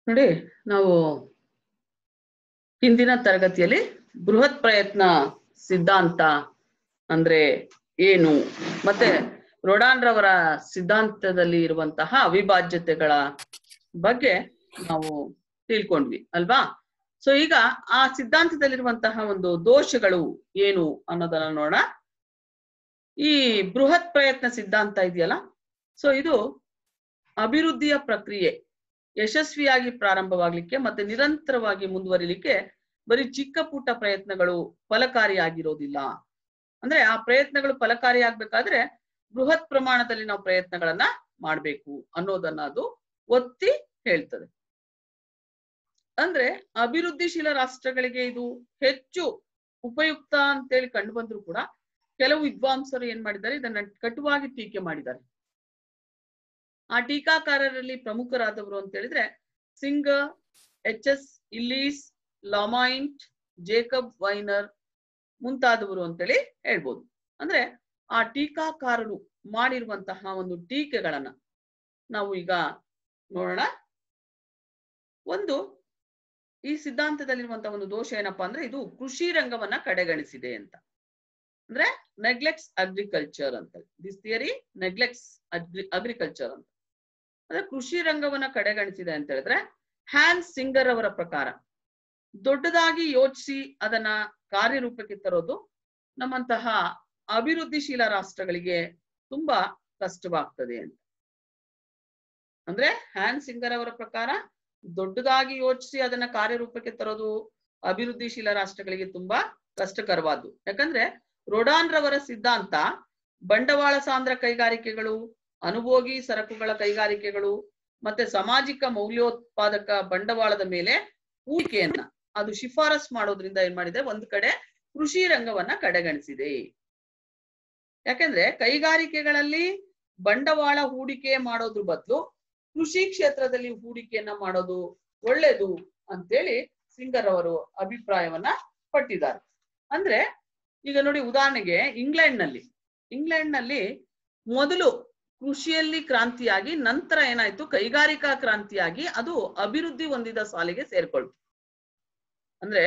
ನೋಡಿ ನಾವು ಹಿಂದಿನ ತರಗತಿಯಲ್ಲಿ ಬೃಹತ್ ಪ್ರಯತ್ನ ಸಿದ್ಧಾಂತ ಅಂದ್ರೆ ಏನು ಮತ್ತೆ ರೊಡಾನ್ ರವರ ಸಿದ್ಧಾಂತದಲ್ಲಿ ಇರುವಂತಹ ಅವಿಭಾಜ್ಯತೆಗಳ ಬಗ್ಗೆ ನಾವು ತಿಳ್ಕೊಂಡ್ವಿ ಅಲ್ವಾ ಸೊ ಈಗ ಆ ಸಿದ್ಧಾಂತದಲ್ಲಿರುವಂತಹ ಒಂದು ದೋಷಗಳು ಏನು ಅನ್ನೋದನ್ನ ನೋಡೋಣ ಈ ಬೃಹತ್ ಪ್ರಯತ್ನ ಸಿದ್ಧಾಂತ ಇದೆಯಲ್ಲ ಸೊ ಇದು ಅಭಿವೃದ್ಧಿಯ ಪ್ರಕ್ರಿಯೆ ಯಶಸ್ವಿಯಾಗಿ ಪ್ರಾರಂಭವಾಗ್ಲಿಕ್ಕೆ ಮತ್ತೆ ನಿರಂತರವಾಗಿ ಮುಂದುವರಿಲಿಕ್ಕೆ ಬರೀ ಚಿಕ್ಕ ಪುಟ್ಟ ಪ್ರಯತ್ನಗಳು ಫಲಕಾರಿಯಾಗಿರೋದಿಲ್ಲ ಅಂದ್ರೆ ಆ ಪ್ರಯತ್ನಗಳು ಫಲಕಾರಿಯಾಗಬೇಕಾದ್ರೆ ಬೃಹತ್ ಪ್ರಮಾಣದಲ್ಲಿ ನಾವು ಪ್ರಯತ್ನಗಳನ್ನ ಮಾಡ್ಬೇಕು ಅನ್ನೋದನ್ನ ಅದು ಒತ್ತಿ ಹೇಳ್ತದೆ ಅಂದ್ರೆ ಅಭಿವೃದ್ಧಿಶೀಲ ರಾಷ್ಟ್ರಗಳಿಗೆ ಇದು ಹೆಚ್ಚು ಉಪಯುಕ್ತ ಅಂತೇಳಿ ಕಂಡು ಬಂದ್ರು ಕೂಡ ಕೆಲವು ವಿದ್ವಾಂಸರು ಏನ್ ಮಾಡಿದ್ದಾರೆ ಇದನ್ನ ಕಟುವಾಗಿ ಟೀಕೆ ಮಾಡಿದ್ದಾರೆ ಆ ಟೀಕಾಕಾರರಲ್ಲಿ ಪ್ರಮುಖರಾದವರು ಅಂತ ಹೇಳಿದ್ರೆ ಸಿಂಗ್ ಎಚ್ ಎಸ್ ಇಲ್ಲೀಸ್ ಲಾಮಾಯಿಂಟ್ ಜೇಕಬ್ ವೈನರ್ ಮುಂತಾದವರು ಅಂತೇಳಿ ಹೇಳ್ಬೋದು ಅಂದ್ರೆ ಆ ಟೀಕಾಕಾರರು ಮಾಡಿರುವಂತಹ ಒಂದು ಟೀಕೆಗಳನ್ನ ನಾವು ಈಗ ನೋಡೋಣ ಒಂದು ಈ ಸಿದ್ಧಾಂತದಲ್ಲಿರುವಂತಹ ಒಂದು ದೋಷ ಏನಪ್ಪಾ ಅಂದ್ರೆ ಇದು ಕೃಷಿ ರಂಗವನ್ನ ಕಡೆಗಣಿಸಿದೆ ಅಂತ ಅಂದ್ರೆ ನೆಗ್ಲೆಕ್ಟ್ಸ್ ಅಗ್ರಿಕಲ್ಚರ್ ಅಂತ ದಿಸ್ ಥಿಯರಿ ನೆಗ್ಲೆಕ್ಟ್ಸ್ ಅಗ್ರಿಕಲ್ಚರ್ ಅಂತ ಅಂದ್ರೆ ಕೃಷಿ ರಂಗವನ್ನ ಕಡೆಗಣಿಸಿದೆ ಅಂತ ಹೇಳಿದ್ರೆ ಹ್ಯಾನ್ ಸಿಂಗರ್ ಅವರ ಪ್ರಕಾರ ದೊಡ್ಡದಾಗಿ ಯೋಚಿಸಿ ಅದನ್ನ ಕಾರ್ಯರೂಪಕ್ಕೆ ತರೋದು ನಮ್ಮಂತಹ ಅಭಿವೃದ್ಧಿಶೀಲ ರಾಷ್ಟ್ರಗಳಿಗೆ ತುಂಬಾ ಕಷ್ಟವಾಗ್ತದೆ ಅಂತ ಅಂದ್ರೆ ಹ್ಯಾನ್ ಸಿಂಗರ್ ಅವರ ಪ್ರಕಾರ ದೊಡ್ಡದಾಗಿ ಯೋಚಿಸಿ ಅದನ್ನ ಕಾರ್ಯರೂಪಕ್ಕೆ ತರೋದು ಅಭಿವೃದ್ಧಿಶೀಲ ರಾಷ್ಟ್ರಗಳಿಗೆ ತುಂಬಾ ಕಷ್ಟಕರವಾದ್ದು ಯಾಕಂದ್ರೆ ರೊಡಾನ್ ರವರ ಸಿದ್ಧಾಂತ ಬಂಡವಾಳ ಸಾಂದ್ರ ಕೈಗಾರಿಕೆಗಳು ಅನುಭೋಗಿ ಸರಕುಗಳ ಕೈಗಾರಿಕೆಗಳು ಮತ್ತೆ ಸಾಮಾಜಿಕ ಮೌಲ್ಯೋತ್ಪಾದಕ ಬಂಡವಾಳದ ಮೇಲೆ ಹೂಡಿಕೆಯನ್ನ ಅದು ಶಿಫಾರಸ್ ಮಾಡೋದ್ರಿಂದ ಏನ್ ಮಾಡಿದೆ ಒಂದ್ ಕಡೆ ಕೃಷಿ ರಂಗವನ್ನ ಕಡೆಗಣಿಸಿದೆ ಯಾಕೆಂದ್ರೆ ಕೈಗಾರಿಕೆಗಳಲ್ಲಿ ಬಂಡವಾಳ ಹೂಡಿಕೆ ಮಾಡೋದ್ರ ಬದಲು ಕೃಷಿ ಕ್ಷೇತ್ರದಲ್ಲಿ ಹೂಡಿಕೆಯನ್ನ ಮಾಡೋದು ಒಳ್ಳೇದು ಅಂತೇಳಿ ಸಿಂಗರ್ ಅವರು ಅಭಿಪ್ರಾಯವನ್ನ ಪಟ್ಟಿದ್ದಾರೆ ಅಂದ್ರೆ ಈಗ ನೋಡಿ ಉದಾಹರಣೆಗೆ ಇಂಗ್ಲೆಂಡ್ ನಲ್ಲಿ ಇಂಗ್ಲೆಂಡ್ ನಲ್ಲಿ ಮೊದಲು ಕೃಷಿಯಲ್ಲಿ ಕ್ರಾಂತಿಯಾಗಿ ನಂತರ ಏನಾಯ್ತು ಕೈಗಾರಿಕಾ ಕ್ರಾಂತಿಯಾಗಿ ಅದು ಅಭಿವೃದ್ಧಿ ಹೊಂದಿದ ಸಾಲಿಗೆ ಸೇರ್ಕೊಳ್ತು ಅಂದ್ರೆ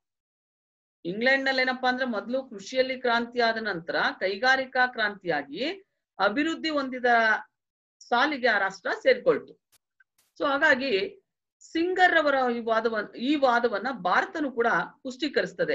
ಇಂಗ್ಲೆಂಡ್ ನಲ್ಲಿ ಏನಪ್ಪಾ ಅಂದ್ರೆ ಮೊದಲು ಕೃಷಿಯಲ್ಲಿ ಕ್ರಾಂತಿ ಆದ ನಂತರ ಕೈಗಾರಿಕಾ ಕ್ರಾಂತಿಯಾಗಿ ಅಭಿವೃದ್ಧಿ ಹೊಂದಿದ ಸಾಲಿಗೆ ಆ ರಾಷ್ಟ್ರ ಸೇರ್ಕೊಳ್ತು ಸೊ ಹಾಗಾಗಿ ಸಿಂಗರ್ ಅವರ ಈ ವಾದವನ್ನ ಈ ವಾದವನ್ನ ಭಾರತನು ಕೂಡ ಪುಷ್ಟೀಕರಿಸ್ತದೆ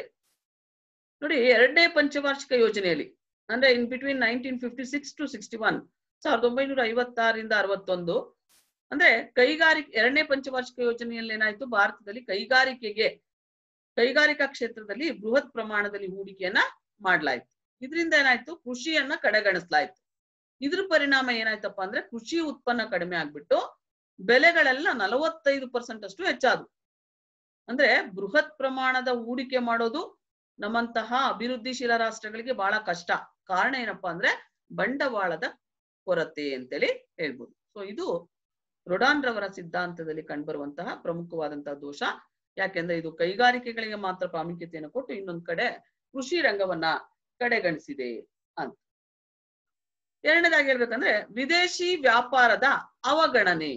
ನೋಡಿ ಎರಡನೇ ಪಂಚವಾರ್ಷಿಕ ಯೋಜನೆಯಲ್ಲಿ ಅಂದ್ರೆ in between nineteen fifty six to sixty one ಸಾವಿರದ ಒಂಬೈನೂರ ಐವತ್ತಾರರಿಂದ ಅರವತ್ತೊಂದು ಅಂದ್ರೆ ಕೈಗಾರಿಕೆ ಎರಡನೇ ಪಂಚವಾರ್ಷಿಕ ಯೋಜನೆಯಲ್ಲಿ ಏನಾಯ್ತು ಭಾರತದಲ್ಲಿ ಕೈಗಾರಿಕೆಗೆ ಕೈಗಾರಿಕಾ ಕ್ಷೇತ್ರದಲ್ಲಿ ಬೃಹತ್ ಪ್ರಮಾಣದಲ್ಲಿ ಹೂಡಿಕೆಯನ್ನ ಮಾಡ್ಲಾಯ್ತು ಇದರಿಂದ ಏನಾಯ್ತು ಕೃಷಿಯನ್ನ ಕಡೆಗಣಿಸ್ಲಾಯ್ತು ಇದ್ರ ಪರಿಣಾಮ ಏನಾಯ್ತಪ್ಪ ಅಂದ್ರೆ ಕೃಷಿ ಉತ್ಪನ್ನ ಕಡಿಮೆ ಆಗ್ಬಿಟ್ಟು ಬೆಲೆಗಳೆಲ್ಲ ನಲವತ್ತೈದು ಪರ್ಸೆಂಟ್ ಅಷ್ಟು ಹೆಚ್ಚಾದವು ಅಂದ್ರೆ ಬೃಹತ್ ಪ್ರಮಾಣದ ಹೂಡಿಕೆ ಮಾಡೋದು ನಮ್ಮಂತಹ ಅಭಿವೃದ್ಧಿಶೀಲ ರಾಷ್ಟ್ರಗಳಿಗೆ ಬಹಳ ಕಷ್ಟ ಕಾರಣ ಏನಪ್ಪಾ ಅಂದ್ರೆ ಬಂಡವಾಳದ ಕೊರತೆ ಅಂತೇಳಿ ಹೇಳ್ಬೋದು ಸೊ ಇದು ರೊಡಾನ್ ರವರ ಸಿದ್ಧಾಂತದಲ್ಲಿ ಕಂಡುಬರುವಂತಹ ಪ್ರಮುಖವಾದಂತಹ ದೋಷ ಯಾಕೆಂದ್ರೆ ಇದು ಕೈಗಾರಿಕೆಗಳಿಗೆ ಮಾತ್ರ ಪ್ರಾಮುಖ್ಯತೆಯನ್ನು ಕೊಟ್ಟು ಇನ್ನೊಂದ್ ಕಡೆ ಕೃಷಿ ರಂಗವನ್ನ ಕಡೆಗಣಿಸಿದೆ ಅಂತ ಎರಡನೇದಾಗಿ ಹೇಳ್ಬೇಕಂದ್ರೆ ವಿದೇಶಿ ವ್ಯಾಪಾರದ ಅವಗಣನೆ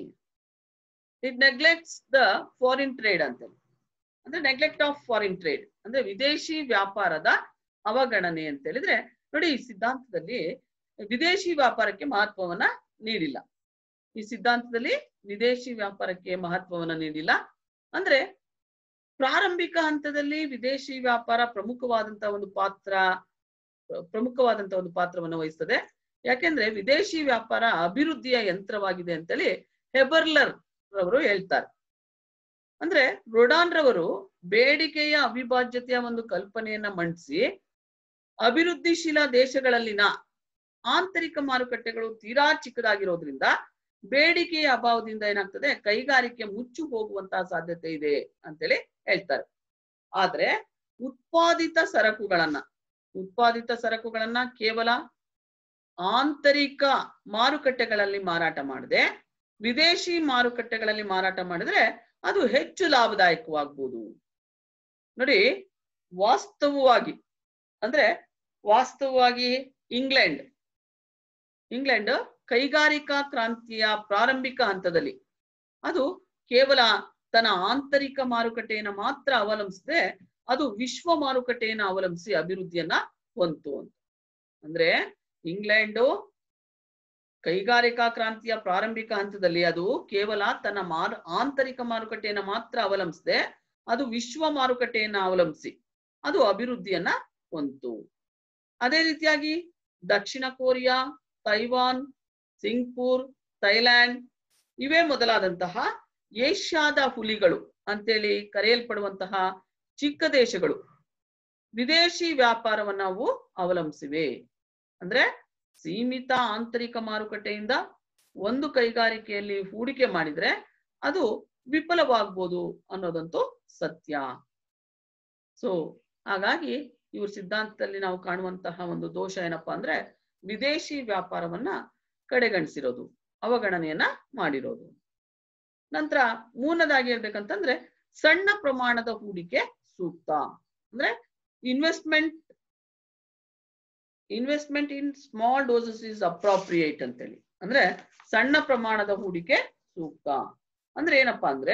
it neglects the foreign trade ಅಂತ ಅಂದ್ರೆ ನೆಗ್ಲೆಕ್ಟ್ ಆಫ್ ಫಾರಿನ್ ಟ್ರೇಡ್ ಅಂದ್ರೆ ವಿದೇಶಿ ವ್ಯಾಪಾರದ ಅವಗಣನೆ ಅಂತ ಹೇಳಿದ್ರೆ ನೋಡಿ ಈ ಸಿದ್ಧಾಂತದಲ್ಲಿ ವಿದೇಶಿ ವ್ಯಾಪಾರಕ್ಕೆ ಮಹತ್ವವನ್ನ ನೀಡಿಲ್ಲ ಈ ಸಿದ್ಧಾಂತದಲ್ಲಿ ವಿದೇಶಿ ವ್ಯಾಪಾರಕ್ಕೆ ಮಹತ್ವವನ್ನ ನೀಡಿಲ್ಲ ಅಂದ್ರೆ ಪ್ರಾರಂಭಿಕ ಹಂತದಲ್ಲಿ ವಿದೇಶಿ ವ್ಯಾಪಾರ ಪ್ರಮುಖವಾದಂತಹ ಒಂದು ಪಾತ್ರ ಪ್ರಮುಖವಾದಂತಹ ಒಂದು ಪಾತ್ರವನ್ನು ವಹಿಸ್ತದೆ ಯಾಕೆಂದ್ರೆ ವಿದೇಶಿ ವ್ಯಾಪಾರ ಅಭಿವೃದ್ಧಿಯ ಯಂತ್ರವಾಗಿದೆ ಅಂತೇಳಿ ಹೆಬರ್ಲರ್ ರವರು ಹೇಳ್ತಾರೆ ಅಂದ್ರೆ ರೊಡಾನ್ ರವರು ಬೇಡಿಕೆಯ ಅವಿಭಾಜ್ಯತೆಯ ಒಂದು ಕಲ್ಪನೆಯನ್ನ ಮಂಡಿಸಿ ಅಭಿವೃದ್ಧಿಶೀಲ ದೇಶಗಳಲ್ಲಿನ ಆಂತರಿಕ ಮಾರುಕಟ್ಟೆಗಳು ತೀರಾ ಚಿಕ್ಕದಾಗಿರೋದ್ರಿಂದ ಬೇಡಿಕೆಯ ಅಭಾವದಿಂದ ಏನಾಗ್ತದೆ ಕೈಗಾರಿಕೆ ಮುಚ್ಚು ಹೋಗುವಂತಹ ಸಾಧ್ಯತೆ ಇದೆ ಅಂತೇಳಿ ಹೇಳ್ತಾರೆ ಆದ್ರೆ ಉತ್ಪಾದಿತ ಸರಕುಗಳನ್ನ ಉತ್ಪಾದಿತ ಸರಕುಗಳನ್ನ ಕೇವಲ ಆಂತರಿಕ ಮಾರುಕಟ್ಟೆಗಳಲ್ಲಿ ಮಾರಾಟ ಮಾಡದೆ ವಿದೇಶಿ ಮಾರುಕಟ್ಟೆಗಳಲ್ಲಿ ಮಾರಾಟ ಮಾಡಿದ್ರೆ ಅದು ಹೆಚ್ಚು ಲಾಭದಾಯಕವಾಗ್ಬೋದು ನೋಡಿ ವಾಸ್ತವವಾಗಿ ಅಂದ್ರೆ ವಾಸ್ತವವಾಗಿ ಇಂಗ್ಲೆಂಡ್ ಇಂಗ್ಲೆಂಡ್ ಕೈಗಾರಿಕಾ ಕ್ರಾಂತಿಯ ಪ್ರಾರಂಭಿಕ ಹಂತದಲ್ಲಿ ಅದು ಕೇವಲ ತನ್ನ ಆಂತರಿಕ ಮಾರುಕಟ್ಟೆಯನ್ನ ಮಾತ್ರ ಅವಲಂಬಿಸದೆ ಅದು ವಿಶ್ವ ಮಾರುಕಟ್ಟೆಯನ್ನ ಅವಲಂಬಿಸಿ ಅಭಿವೃದ್ಧಿಯನ್ನ ಹೊಂತು ಅಂತ ಅಂದ್ರೆ ಇಂಗ್ಲೆಂಡು ಕೈಗಾರಿಕಾ ಕ್ರಾಂತಿಯ ಪ್ರಾರಂಭಿಕ ಹಂತದಲ್ಲಿ ಅದು ಕೇವಲ ತನ್ನ ಮಾರು ಆಂತರಿಕ ಮಾರುಕಟ್ಟೆಯನ್ನ ಮಾತ್ರ ಅವಲಂಬಿಸದೆ ಅದು ವಿಶ್ವ ಮಾರುಕಟ್ಟೆಯನ್ನ ಅವಲಂಬಿಸಿ ಅದು ಅಭಿವೃದ್ಧಿಯನ್ನ ಹೊಂತು ಅದೇ ರೀತಿಯಾಗಿ ದಕ್ಷಿಣ ಕೊರಿಯಾ ತೈವಾನ್ ಸಿಂಗ್ಪುರ್ ಥೈಲ್ಯಾಂಡ್ ಇವೇ ಮೊದಲಾದಂತಹ ಏಷ್ಯಾದ ಹುಲಿಗಳು ಅಂತೇಳಿ ಕರೆಯಲ್ಪಡುವಂತಹ ಚಿಕ್ಕ ದೇಶಗಳು ವಿದೇಶಿ ವ್ಯಾಪಾರವನ್ನ ಅವು ಅವಲಂಬಿಸಿವೆ ಅಂದ್ರೆ ಸೀಮಿತ ಆಂತರಿಕ ಮಾರುಕಟ್ಟೆಯಿಂದ ಒಂದು ಕೈಗಾರಿಕೆಯಲ್ಲಿ ಹೂಡಿಕೆ ಮಾಡಿದ್ರೆ ಅದು ವಿಫಲವಾಗ್ಬೋದು ಅನ್ನೋದಂತೂ ಸತ್ಯ ಸೊ ಹಾಗಾಗಿ ಇವ್ರ ಸಿದ್ಧಾಂತದಲ್ಲಿ ನಾವು ಕಾಣುವಂತಹ ಒಂದು ದೋಷ ಏನಪ್ಪಾ ಅಂದ್ರೆ ವಿದೇಶಿ ವ್ಯಾಪಾರವನ್ನ ಕಡೆಗಣಿಸಿರೋದು ಅವಗಣನೆಯನ್ನ ಮಾಡಿರೋದು ನಂತರ ಮೂರನೇದಾಗಿ ಹೇಳ್ಬೇಕಂತಂದ್ರೆ ಸಣ್ಣ ಪ್ರಮಾಣದ ಹೂಡಿಕೆ ಸೂಕ್ತ ಅಂದ್ರೆ investment investment in small doses is appropriate ಅಂತೇಳಿ ಅಂದ್ರೆ ಸಣ್ಣ ಪ್ರಮಾಣದ ಹೂಡಿಕೆ ಸೂಕ್ತ ಅಂದ್ರೆ ಏನಪ್ಪಾ ಅಂದ್ರೆ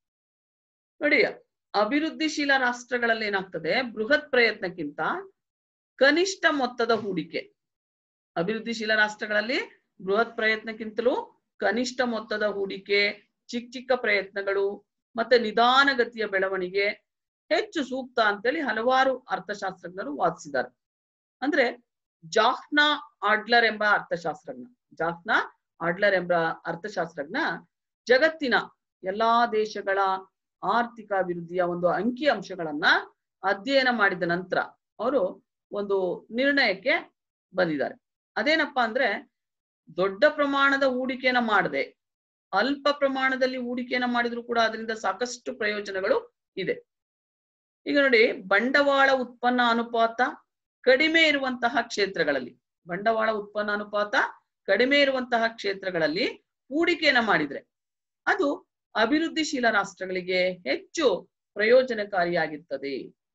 ನೋಡಿ ಅಭಿವೃದ್ಧಿಶೀಲ ರಾಷ್ಟ್ರಗಳಲ್ಲಿ ಏನಾಗ್ತದೆ ಬೃಹತ್ ಪ್ರಯತ್ನಕ್ಕಿಂತ ಕನಿಷ್ಠ ಮೊತ್ತದ ಹೂಡಿಕೆ ಅಭಿವೃದ್ಧಿಶೀಲ ರಾಷ್ಟ್ರಗಳಲ್ಲಿ ಬೃಹತ್ ಪ್ರಯತ್ನಕ್ಕಿಂತಲೂ ಕನಿಷ್ಠ ಮೊತ್ತದ ಹೂಡಿಕೆ ಚಿಕ್ಕ ಚಿಕ್ಕ ಪ್ರಯತ್ನಗಳು ಮತ್ತೆ ನಿಧಾನಗತಿಯ ಬೆಳವಣಿಗೆ ಹೆಚ್ಚು ಸೂಕ್ತ ಅಂತೇಳಿ ಹಲವಾರು ಅರ್ಥಶಾಸ್ತ್ರಜ್ಞರು ವಾದಿಸಿದ್ದಾರೆ ಅಂದ್ರೆ ಜಾಫ್ನಾ ಆಡ್ಲರ್ ಎಂಬ ಅರ್ಥಶಾಸ್ತ್ರಜ್ಞ ಜಾಫ್ನಾ ಆಡ್ಲರ್ ಎಂಬ ಅರ್ಥಶಾಸ್ತ್ರಜ್ಞ ಜಗತ್ತಿನ ಎಲ್ಲಾ ದೇಶಗಳ ಆರ್ಥಿಕ ಅಭಿವೃದ್ಧಿಯ ಒಂದು ಅಂಕಿ ಅಂಶಗಳನ್ನ ಅಧ್ಯಯನ ಮಾಡಿದ ನಂತರ ಅವರು ಒಂದು ನಿರ್ಣಯಕ್ಕೆ ಬಂದಿದ್ದಾರೆ ಅದೇನಪ್ಪಾ ಅಂದ್ರೆ ದೊಡ್ಡ ಪ್ರಮಾಣದ ಹೂಡಿಕೆಯನ್ನ ಮಾಡದೆ ಅಲ್ಪ ಪ್ರಮಾಣದಲ್ಲಿ ಹೂಡಿಕೆಯನ್ನ ಮಾಡಿದ್ರು ಕೂಡ ಅದರಿಂದ ಸಾಕಷ್ಟು ಪ್ರಯೋಜನಗಳು ಇದೆ ಈಗ ನೋಡಿ ಬಂಡವಾಳ ಉತ್ಪನ್ನ ಅನುಪಾತ ಕಡಿಮೆ ಇರುವಂತಹ ಕ್ಷೇತ್ರಗಳಲ್ಲಿ ಬಂಡವಾಳ ಉತ್ಪನ್ನ ಅನುಪಾತ ಕಡಿಮೆ ಇರುವಂತಹ ಕ್ಷೇತ್ರಗಳಲ್ಲಿ ಹೂಡಿಕೆಯನ್ನ ಮಾಡಿದ್ರೆ ಅದು ಅಭಿವೃದ್ಧಿಶೀಲ ರಾಷ್ಟ್ರಗಳಿಗೆ ಹೆಚ್ಚು ಪ್ರಯೋಜನಕಾರಿಯಾಗಿರ್ತದೆ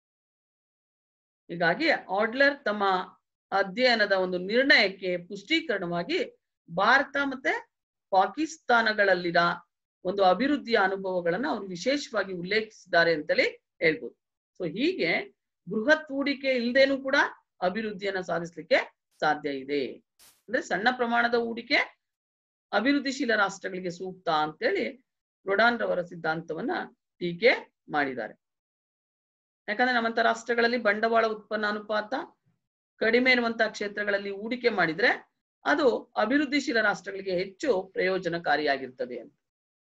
ಹೀಗಾಗಿ ಆಡ್ಲರ್ ತಮ್ಮ ಅಧ್ಯಯನದ ಒಂದು ನಿರ್ಣಯಕ್ಕೆ ಪುಷ್ಟೀಕರಣವಾಗಿ ಭಾರತ ಮತ್ತೆ ಪಾಕಿಸ್ತಾನಗಳಲ್ಲಿನ ಒಂದು ಅಭಿವೃದ್ಧಿಯ ಅನುಭವಗಳನ್ನ ಅವರು ವಿಶೇಷವಾಗಿ ಉಲ್ಲೇಖಿಸಿದ್ದಾರೆ ಅಂತೇಳಿ ಹೇಳ್ಬೋದು ಸೊ ಹೀಗೆ ಬೃಹತ್ ಹೂಡಿಕೆ ಇಲ್ಲದೇನೂ ಕೂಡ ಅಭಿವೃದ್ಧಿಯನ್ನ ಸಾಧಿಸ್ಲಿಕ್ಕೆ ಸಾಧ್ಯ ಇದೆ ಅಂದ್ರೆ ಸಣ್ಣ ಪ್ರಮಾಣದ ಹೂಡಿಕೆ ಅಭಿವೃದ್ಧಿಶೀಲ ರಾಷ್ಟ್ರಗಳಿಗೆ ಸೂಕ್ತ ಅಂತೇಳಿ ರೊಡಾನ್ ರವರ ಸಿದ್ಧಾಂತವನ್ನ ಟೀಕೆ ಮಾಡಿದ್ದಾರೆ ಯಾಕಂದ್ರೆ ನಮ್ಮಂತ ರಾಷ್ಟ್ರಗಳಲ್ಲಿ ಬಂಡವಾಳ ಉತ್ಪನ್ನ ಅನುಪಾತ ಕಡಿಮೆ ಇರುವಂತಹ ಕ್ಷೇತ್ರಗಳಲ್ಲಿ ಹೂಡಿಕೆ ಮಾಡಿದ್ರೆ ಅದು ಅಭಿವೃದ್ಧಿಶೀಲ ರಾಷ್ಟ್ರಗಳಿಗೆ ಹೆಚ್ಚು ಪ್ರಯೋಜನಕಾರಿಯಾಗಿರ್ತದೆ ಅಂತ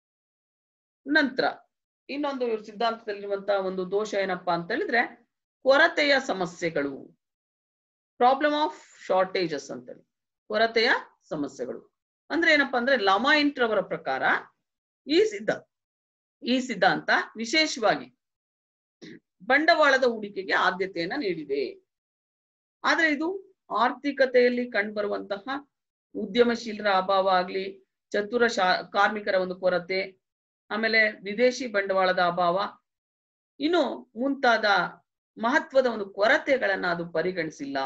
ನಂತರ ಇನ್ನೊಂದು ಇವ್ರ ಸಿದ್ಧಾಂತದಲ್ಲಿರುವಂತಹ ಒಂದು ದೋಷ ಏನಪ್ಪಾ ಅಂತ ಹೇಳಿದ್ರೆ ಕೊರತೆಯ ಸಮಸ್ಯೆಗಳು ಪ್ರಾಬ್ಲಮ್ ಆಫ್ ಶಾರ್ಟೇಜಸ್ ಅಂತೇಳಿ ಕೊರತೆಯ ಸಮಸ್ಯೆಗಳು ಅಂದ್ರೆ ಏನಪ್ಪಾ ಅಂದ್ರೆ ಲಮಾಯಿಂಟ್ ರವರ ಪ್ರಕಾರ ಈ ಸಿದ್ಧ ಈ ಸಿದ್ಧಾಂತ ವಿಶೇಷವಾಗಿ ಬಂಡವಾಳದ ಹೂಡಿಕೆಗೆ ಆದ್ಯತೆಯನ್ನ ನೀಡಿದೆ ಆದ್ರೆ ಇದು ಆರ್ಥಿಕತೆಯಲ್ಲಿ ಕಂಡುಬರುವಂತಹ ಉದ್ಯಮಶೀಲರ ಅಭಾವ ಆಗ್ಲಿ ಚತುರ ಶಾ ಕಾರ್ಮಿಕರ ಒಂದು ಕೊರತೆ ಆಮೇಲೆ ವಿದೇಶಿ ಬಂಡವಾಳದ ಅಭಾವ ಇನ್ನು ಮುಂತಾದ ಮಹತ್ವದ ಒಂದು ಕೊರತೆಗಳನ್ನ ಅದು ಪರಿಗಣಿಸಿಲ್ಲ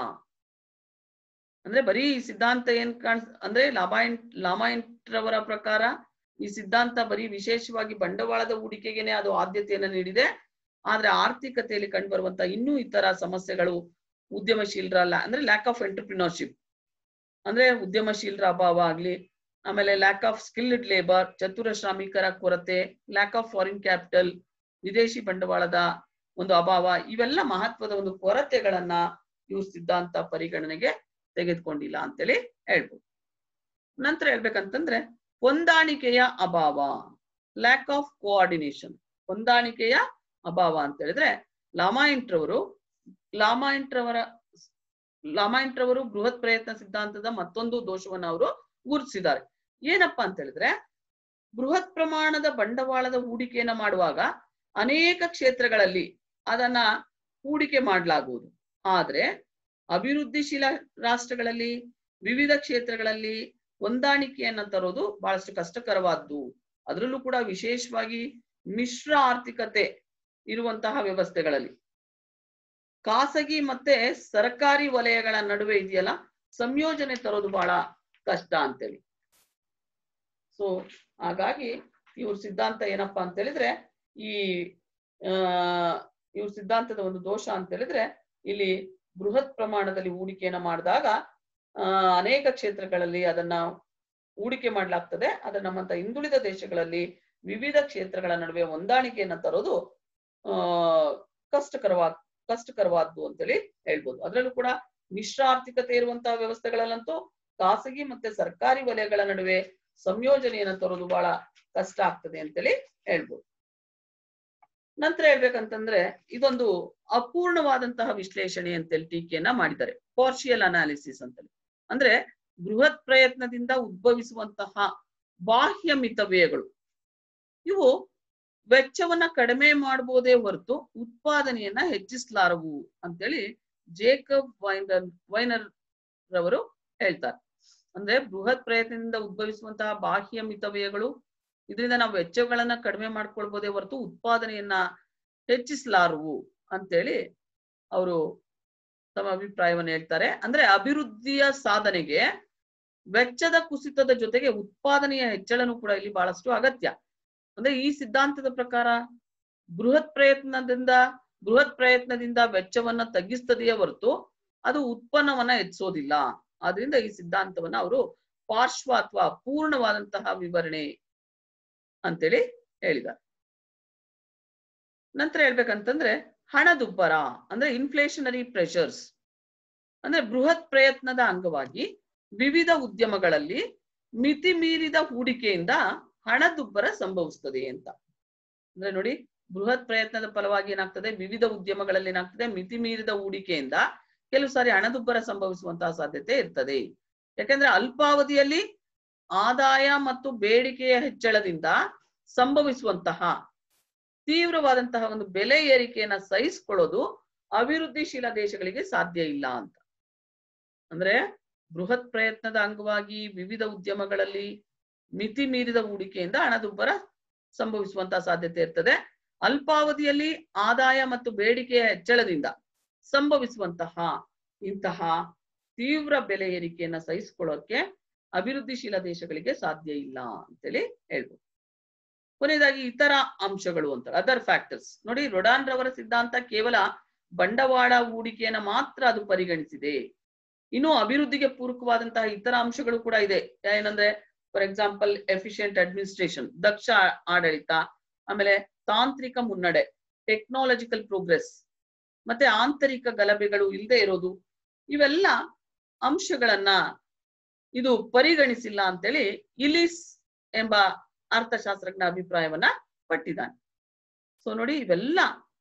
ಅಂದ್ರೆ ಬರೀ ಈ ಸಿದ್ಧಾಂತ ಏನ್ ಕಾಣ್ ಅಂದ್ರೆ ಲಾಮಾಯಿಂಟ್ ಲಾಮಾಯಿಂಟ್ರವರ ಪ್ರಕಾರ ಈ ಸಿದ್ಧಾಂತ ಬರೀ ವಿಶೇಷವಾಗಿ ಬಂಡವಾಳದ ಹೂಡಿಕೆಗೆನೆ ಅದು ಆದ್ಯತೆಯನ್ನ ನೀಡಿದೆ ಆದ್ರೆ ಆರ್ಥಿಕತೆಯಲ್ಲಿ ಕಂಡುಬರುವಂತ ಇನ್ನೂ ಇತರ ಸಮಸ್ಯೆಗಳು ಉದ್ಯಮಶೀಲರಲ್ಲ ಅಂದ್ರೆ ಲ್ಯಾಕ್ ಆಫ್ ಎಂಟರ್ಪ್ರಿನರ್ಶಿಪ್ ಅಂದ್ರೆ ಉದ್ಯಮಶೀಲರ ಅಭಾವ ಆಗ್ಲಿ ಆಮೇಲೆ ಲ್ಯಾಕ್ ಆಫ್ ಸ್ಕಿಲ್ಡ್ ಲೇಬರ್ ಚತುರ ಶ್ರಮಿಕರ ಕೊರತೆ ಲ್ಯಾಕ್ ಆಫ್ ಫಾರಿನ್ ಕ್ಯಾಪಿಟಲ್ ವಿದೇಶಿ ಬಂಡವಾಳದ ಒಂದು ಅಭಾವ ಇವೆಲ್ಲ ಮಹತ್ವದ ಒಂದು ಕೊರತೆಗಳನ್ನ ಇವ್ರ ಸಿದ್ಧಾಂತ ಪರಿಗಣನೆಗೆ ತೆಗೆದುಕೊಂಡಿಲ್ಲ ಅಂತೇಳಿ ಹೇಳ್ಬೋದು ನಂತರ ಹೇಳ್ಬೇಕಂತಂದ್ರೆ ಹೊಂದಾಣಿಕೆಯ ಅಭಾವ ಲ್ಯಾಕ್ ಆಫ್ ಕೋಆರ್ಡಿನೇಷನ್ ಹೊಂದಾಣಿಕೆಯ ಅಭಾವ ಅಂತ ಹೇಳಿದ್ರೆ ಲಾಮಾಯಿಂಟ್ರವರು ಲಾಮಾಯಿಂಟ್ರವರ ಲಾಮಾಯಿಂಟ್ರವರು ಬೃಹತ್ ಪ್ರಯತ್ನ ಸಿದ್ಧಾಂತದ ಮತ್ತೊಂದು ದೋಷವನ್ನು ಅವರು ಗುರುತಿಸಿದ್ದಾರೆ ಏನಪ್ಪಾ ಅಂತ ಹೇಳಿದ್ರೆ ಬೃಹತ್ ಪ್ರಮಾಣದ ಬಂಡವಾಳದ ಹೂಡಿಕೆಯನ್ನ ಮಾಡುವಾಗ ಅನೇಕ ಕ್ಷೇತ್ರಗಳಲ್ಲಿ ಅದನ್ನ ಹೂಡಿಕೆ ಮಾಡಲಾಗುವುದು ಆದ್ರೆ ಅಭಿವೃದ್ಧಿಶೀಲ ರಾಷ್ಟ್ರಗಳಲ್ಲಿ ವಿವಿಧ ಕ್ಷೇತ್ರಗಳಲ್ಲಿ ಹೊಂದಾಣಿಕೆಯನ್ನ ತರೋದು ಬಹಳಷ್ಟು ಕಷ್ಟಕರವಾದ್ದು ಅದರಲ್ಲೂ ಕೂಡ ವಿಶೇಷವಾಗಿ ಮಿಶ್ರ ಆರ್ಥಿಕತೆ ಇರುವಂತಹ ವ್ಯವಸ್ಥೆಗಳಲ್ಲಿ ಖಾಸಗಿ ಮತ್ತೆ ಸರ್ಕಾರಿ ವಲಯಗಳ ನಡುವೆ ಇದೆಯಲ್ಲ ಸಂಯೋಜನೆ ತರೋದು ಬಹಳ ಕಷ್ಟ ಅಂತೇಳಿ ಸೊ ಹಾಗಾಗಿ ಇವ್ರ ಸಿದ್ಧಾಂತ ಏನಪ್ಪಾ ಅಂತ ಹೇಳಿದ್ರೆ ಈ ಆ ಇವ್ರ ಸಿದ್ಧಾಂತದ ಒಂದು ದೋಷ ಅಂತ ಹೇಳಿದ್ರೆ ಇಲ್ಲಿ ಬೃಹತ್ ಪ್ರಮಾಣದಲ್ಲಿ ಹೂಡಿಕೆಯನ್ನ ಮಾಡಿದಾಗ ಆ ಅನೇಕ ಕ್ಷೇತ್ರಗಳಲ್ಲಿ ಅದನ್ನ ಹೂಡಿಕೆ ಮಾಡ್ಲಾಗ್ತದೆ ಆದ್ರೆ ನಮ್ಮಂತ ಹಿಂದುಳಿದ ದೇಶಗಳಲ್ಲಿ ವಿವಿಧ ಕ್ಷೇತ್ರಗಳ ನಡುವೆ ಹೊಂದಾಣಿಕೆಯನ್ನ ತರೋದು ಆ ಕಷ್ಟಕರವಾದ ಕಷ್ಟಕರವಾದ್ದು ಅಂತೇಳಿ ಹೇಳ್ಬೋದು ಅದರಲ್ಲೂ ಕೂಡ ಮಿಶ್ರ ಆರ್ಥಿಕತೆ ಇರುವಂತಹ ವ್ಯವಸ್ಥೆಗಳಲ್ಲಂತೂ ಖಾಸಗಿ ಮತ್ತೆ ಸರ್ಕಾರಿ ವಲಯಗಳ ನಡುವೆ ಸಂಯೋಜನೆಯನ್ನ ತರೋದು ಬಹಳ ಕಷ್ಟ ಆಗ್ತದೆ ಅಂತೇಳಿ ಹೇಳ್ಬೋದು ನಂತರ ಹೇಳ್ಬೇಕಂತಂದ್ರೆ ಇದೊಂದು ಅಪೂರ್ಣವಾದಂತಹ ವಿಶ್ಲೇಷಣೆ ಅಂತೇಳಿ ಟೀಕೆಯನ್ನ ಮಾಡಿದ್ದಾರೆ ಪಾರ್ಷಿಯಲ್ ಅನಾಲಿಸಿಸ್ ಅಂತೇಳಿ ಅಂದ್ರೆ ಬೃಹತ್ ಪ್ರಯತ್ನದಿಂದ ಉದ್ಭವಿಸುವಂತಹ ಬಾಹ್ಯ ಮಿತವ್ಯಯಗಳು ಇವು ವೆಚ್ಚವನ್ನ ಕಡಿಮೆ ಮಾಡಬಹುದೇ ಹೊರತು ಉತ್ಪಾದನೆಯನ್ನ ಹೆಚ್ಚಿಸಲಾರವು ಅಂತೇಳಿ ಜೇಕಬ್ ವೈನರ್ ವೈನರ್ ರವರು ಹೇಳ್ತಾರೆ ಅಂದ್ರೆ ಬೃಹತ್ ಪ್ರಯತ್ನದಿಂದ ಉದ್ಭವಿಸುವಂತಹ ಬಾಹ್ಯ ಮಿತವ್ಯಯಗಳು ಇದರಿಂದ ನಾವು ವೆಚ್ಚಗಳನ್ನ ಕಡಿಮೆ ಮಾಡ್ಕೊಳ್ಬಹುದೇ ಹೊರತು ಉತ್ಪಾದನೆಯನ್ನ ಹೆಚ್ಚಿಸಲಾರವು ಅಂತೇಳಿ ಅವರು ತಮ್ಮ ಅಭಿಪ್ರಾಯವನ್ನ ಹೇಳ್ತಾರೆ ಅಂದ್ರೆ ಅಭಿವೃದ್ಧಿಯ ಸಾಧನೆಗೆ ವೆಚ್ಚದ ಕುಸಿತದ ಜೊತೆಗೆ ಉತ್ಪಾದನೆಯ ಹೆಚ್ಚಳನೂ ಕೂಡ ಇಲ್ಲಿ ಬಹಳಷ್ಟು ಅಗತ್ಯ ಅಂದ್ರೆ ಈ ಸಿದ್ಧಾಂತದ ಪ್ರಕಾರ ಬೃಹತ್ ಪ್ರಯತ್ನದಿಂದ ಬೃಹತ್ ಪ್ರಯತ್ನದಿಂದ ವೆಚ್ಚವನ್ನ ತಗ್ಗಿಸ್ತದೆಯೇ ಹೊರತು ಅದು ಉತ್ಪನ್ನವನ್ನ ಹೆಚ್ಚಿಸೋದಿಲ್ಲ ಆದ್ರಿಂದ ಈ ಸಿದ್ಧಾಂತವನ್ನ ಅವರು ಪಾರ್ಶ್ವ ಅಥವಾ ಪೂರ್ಣವಾದಂತಹ ವಿವರಣೆ ಅಂತೇಳಿ ಹೇಳಿದ್ದಾರೆ ನಂತರ ಹೇಳ್ಬೇಕಂತಂದ್ರೆ ಹಣದುಬ್ಬರ ಅಂದ್ರೆ ಇನ್ಫ್ಲೇಷನರಿ ಪ್ರೆಷರ್ಸ್ ಅಂದ್ರೆ ಬೃಹತ್ ಪ್ರಯತ್ನದ ಅಂಗವಾಗಿ ವಿವಿಧ ಉದ್ಯಮಗಳಲ್ಲಿ ಮಿತಿ ಮೀರಿದ ಹೂಡಿಕೆಯಿಂದ ಹಣದುಬ್ಬರ ಸಂಭವಿಸ್ತದೆ ಅಂತ ಅಂದ್ರೆ ನೋಡಿ ಬೃಹತ್ ಪ್ರಯತ್ನದ ಫಲವಾಗಿ ಏನಾಗ್ತದೆ ವಿವಿಧ ಉದ್ಯಮಗಳಲ್ಲಿ ಏನಾಗ್ತದೆ ಮಿತಿ ಮೀರಿದ ಹೂಡಿಕೆಯಿಂದ ಕೆಲವು ಸಾರಿ ಹಣದುಬ್ಬರ ಸಂಭವಿಸುವಂತಹ ಸಾಧ್ಯತೆ ಇರ್ತದೆ ಯಾಕಂದ್ರೆ ಅಲ್ಪಾವಧಿಯಲ್ಲಿ ಆದಾಯ ಮತ್ತು ಬೇಡಿಕೆಯ ಹೆಚ್ಚಳದಿಂದ ಸಂಭವಿಸುವಂತಹ ತೀವ್ರವಾದಂತಹ ಒಂದು ಬೆಲೆ ಏರಿಕೆಯನ್ನ ಸಹಿಸಿಕೊಳ್ಳೋದು ಅಭಿವೃದ್ಧಿಶೀಲ ದೇಶಗಳಿಗೆ ಸಾಧ್ಯ ಇಲ್ಲ ಅಂತ ಅಂದ್ರೆ ಬೃಹತ್ ಪ್ರಯತ್ನದ ಅಂಗವಾಗಿ ವಿವಿಧ ಉದ್ಯಮಗಳಲ್ಲಿ ಮಿತಿ ಮೀರಿದ ಹೂಡಿಕೆಯಿಂದ ಹಣದುಬ್ಬರ ಸಂಭವಿಸುವಂತಹ ಸಾಧ್ಯತೆ ಇರ್ತದೆ ಅಲ್ಪಾವಧಿಯಲ್ಲಿ ಆದಾಯ ಮತ್ತು ಬೇಡಿಕೆಯ ಹೆಚ್ಚಳದಿಂದ ಸಂಭವಿಸುವಂತಹ ಇಂತಹ ತೀವ್ರ ಬೆಲೆ ಏರಿಕೆಯನ್ನ ಸಹಿಸಿಕೊಳ್ಳೋಕೆ ಅಭಿವೃದ್ಧಿಶೀಲ ದೇಶಗಳಿಗೆ ಸಾಧ್ಯ ಇಲ್ಲ ಅಂತೇಳಿ ಹೇಳ್ಬೋದು ಕೊನೆಯದಾಗಿ ಇತರ ಅಂಶಗಳು ಅಂತ ಅದರ್ ಫ್ಯಾಕ್ಟರ್ಸ್ ನೋಡಿ ರೊಡಾನ್ ರವರ ಸಿದ್ಧಾಂತ ಕೇವಲ ಬಂಡವಾಳ ಹೂಡಿಕೆಯನ್ನ ಮಾತ್ರ ಅದು ಪರಿಗಣಿಸಿದೆ ಇನ್ನು ಅಭಿವೃದ್ಧಿಗೆ ಪೂರಕವಾದಂತಹ ಇತರ ಅಂಶಗಳು ಕೂಡ ಇದೆ ಏನಂದ್ರೆ ಫಾರ್ ಎಕ್ಸಾಂಪಲ್ ಎಫಿಷಿಯಂಟ್ ಅಡ್ಮಿನಿಸ್ಟ್ರೇಷನ್ ದಕ್ಷ ಆಡಳಿತ ಆಮೇಲೆ ತಾಂತ್ರಿಕ ಮುನ್ನಡೆ ಟೆಕ್ನಾಲಜಿಕಲ್ ಪ್ರೋಗ್ರೆಸ್ ಮತ್ತೆ ಆಂತರಿಕ ಗಲಭೆಗಳು ಇಲ್ಲದೆ ಇರೋದು ಇವೆಲ್ಲ ಅಂಶಗಳನ್ನ ಇದು ಪರಿಗಣಿಸಿಲ್ಲ ಅಂತೇಳಿ ಇಲಿಸ್ ಎಂಬ ಅರ್ಥಶಾಸ್ತ್ರಜ್ಞ ಅಭಿಪ್ರಾಯವನ್ನ ಪಟ್ಟಿದ್ದಾನೆ ಸೊ ನೋಡಿ ಇವೆಲ್ಲ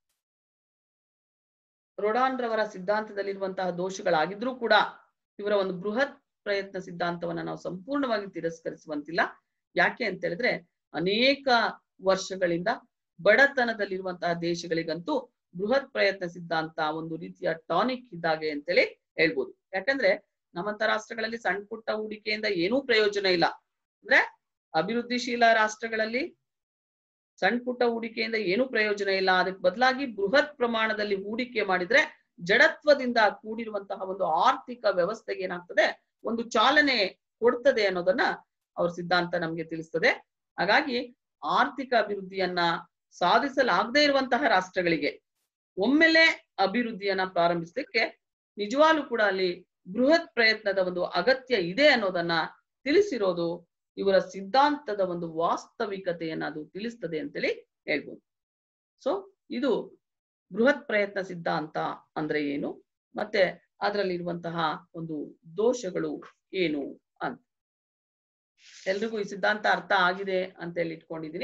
ರೊಡಾನ್ ರವರ ಸಿದ್ಧಾಂತದಲ್ಲಿರುವಂತಹ ದೋಷಗಳಾಗಿದ್ರೂ ಕೂಡ ಇವರ ಒಂದು ಬೃಹತ್ ಪ್ರಯತ್ನ ಸಿದ್ಧಾಂತವನ್ನ ನಾವು ಸಂಪೂರ್ಣವಾಗಿ ತಿರಸ್ಕರಿಸುವಂತಿಲ್ಲ ಯಾಕೆ ಅಂತ ಹೇಳಿದ್ರೆ ಅನೇಕ ವರ್ಷಗಳಿಂದ ಬಡತನದಲ್ಲಿರುವಂತಹ ದೇಶಗಳಿಗಂತೂ ಬೃಹತ್ ಪ್ರಯತ್ನ ಸಿದ್ಧಾಂತ ಒಂದು ರೀತಿಯ ಟಾನಿಕ್ ಇದ್ದಾಗೆ ಅಂತೇಳಿ ಹೇಳ್ಬೋದು ಯಾಕಂದ್ರೆ ನಮ್ಮಂತ ರಾಷ್ಟ್ರಗಳಲ್ಲಿ ಸಣ್ಣ ಪುಟ್ಟ ಹೂಡಿಕೆಯಿಂದ ಏನೂ ಪ್ರಯೋಜನ ಇಲ್ಲ ಅಂದ್ರೆ ಅಭಿವೃದ್ಧಿಶೀಲ ರಾಷ್ಟ್ರಗಳಲ್ಲಿ ಸಣ್ಣ ಪುಟ್ಟ ಹೂಡಿಕೆಯಿಂದ ಏನೂ ಪ್ರಯೋಜನ ಇಲ್ಲ ಅದಕ್ಕೆ ಬದಲಾಗಿ ಬೃಹತ್ ಪ್ರಮಾಣದಲ್ಲಿ ಹೂಡಿಕೆ ಮಾಡಿದ್ರೆ ಜಡತ್ವದಿಂದ ಕೂಡಿರುವಂತಹ ಒಂದು ಆರ್ಥಿಕ ವ್ಯವಸ್ಥೆಗೆ ಏನಾಗ್ತದೆ ಒಂದು ಚಾಲನೆ ಕೊಡ್ತದೆ ಅನ್ನೋದನ್ನ ಅವ್ರ ಸಿದ್ಧಾಂತ ನಮ್ಗೆ ತಿಳಿಸ್ತದೆ ಹಾಗಾಗಿ ಆರ್ಥಿಕ ಅಭಿವೃದ್ಧಿಯನ್ನ ಸಾಧಿಸಲಾಗದೇ ಇರುವಂತಹ ರಾಷ್ಟ್ರಗಳಿಗೆ ಒಮ್ಮೆಲೆ ಅಭಿವೃದ್ಧಿಯನ್ನ ಪ್ರಾರಂಭಿಸಲಿಕ್ಕೆ ನಿಜವಾಗ್ಲೂ ಕೂಡ ಅಲ್ಲಿ ಬೃಹತ್ ಪ್ರಯತ್ನದ ಒಂದು ಅಗತ್ಯ ಇದೆ ಅನ್ನೋದನ್ನ ತಿಳಿಸಿರೋದು ಇವರ ಸಿದ್ಧಾಂತದ ಒಂದು ವಾಸ್ತವಿಕತೆಯನ್ನ ಅದು ತಿಳಿಸ್ತದೆ ಅಂತೇಳಿ ಹೇಳ್ಬೋದು ಸೊ ಇದು ಬೃಹತ್ ಪ್ರಯತ್ನ ಸಿದ್ಧಾಂತ ಅಂದ್ರೆ ಏನು ಮತ್ತೆ ಅದರಲ್ಲಿರುವಂತಹ ಒಂದು ದೋಷಗಳು ಏನು ಅಂತ ಎಲ್ರಿಗೂ ಈ ಸಿದ್ಧಾಂತ ಅರ್ಥ ಆಗಿದೆ ಅಂತ ಹೇಳಿ ಇಟ್ಕೊಂಡಿದೀನಿ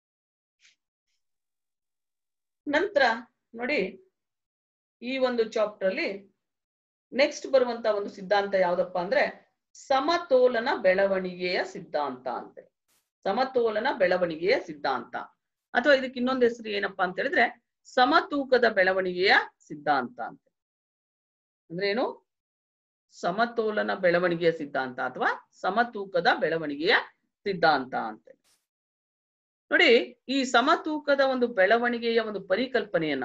ನಂತರ ನೋಡಿ ಈ ಒಂದು ಚಾಪ್ಟರ್ ಅಲ್ಲಿ ನೆಕ್ಸ್ಟ್ ಬರುವಂತ ಒಂದು ಸಿದ್ಧಾಂತ ಯಾವ್ದಪ್ಪ ಅಂದ್ರೆ ಸಮತೋಲನ ಬೆಳವಣಿಗೆಯ ಸಿದ್ಧಾಂತ ಅಂತೆ ಸಮತೋಲನ ಬೆಳವಣಿಗೆಯ ಸಿದ್ಧಾಂತ ಅಥವಾ ಇದಕ್ಕೆ ಇನ್ನೊಂದು ಹೆಸರು ಏನಪ್ಪಾ ಅಂತ ಹೇಳಿದ್ರೆ ಸಮತೂಕದ ಬೆಳವಣಿಗೆಯ ಸಿದ್ಧಾಂತ ಅಂತ ಅಂದ್ರೆ ಏನು ಸಮತೋಲನ ಬೆಳವಣಿಗೆಯ ಸಿದ್ಧಾಂತ ಅಥವಾ ಸಮತೂಕದ ಬೆಳವಣಿಗೆಯ ಸಿದ್ಧಾಂತ ಅಂತ ನೋಡಿ ಈ ಸಮತೂಕದ ಒಂದು ಬೆಳವಣಿಗೆಯ ಒಂದು ಪರಿಕಲ್ಪನೆಯನ್ನ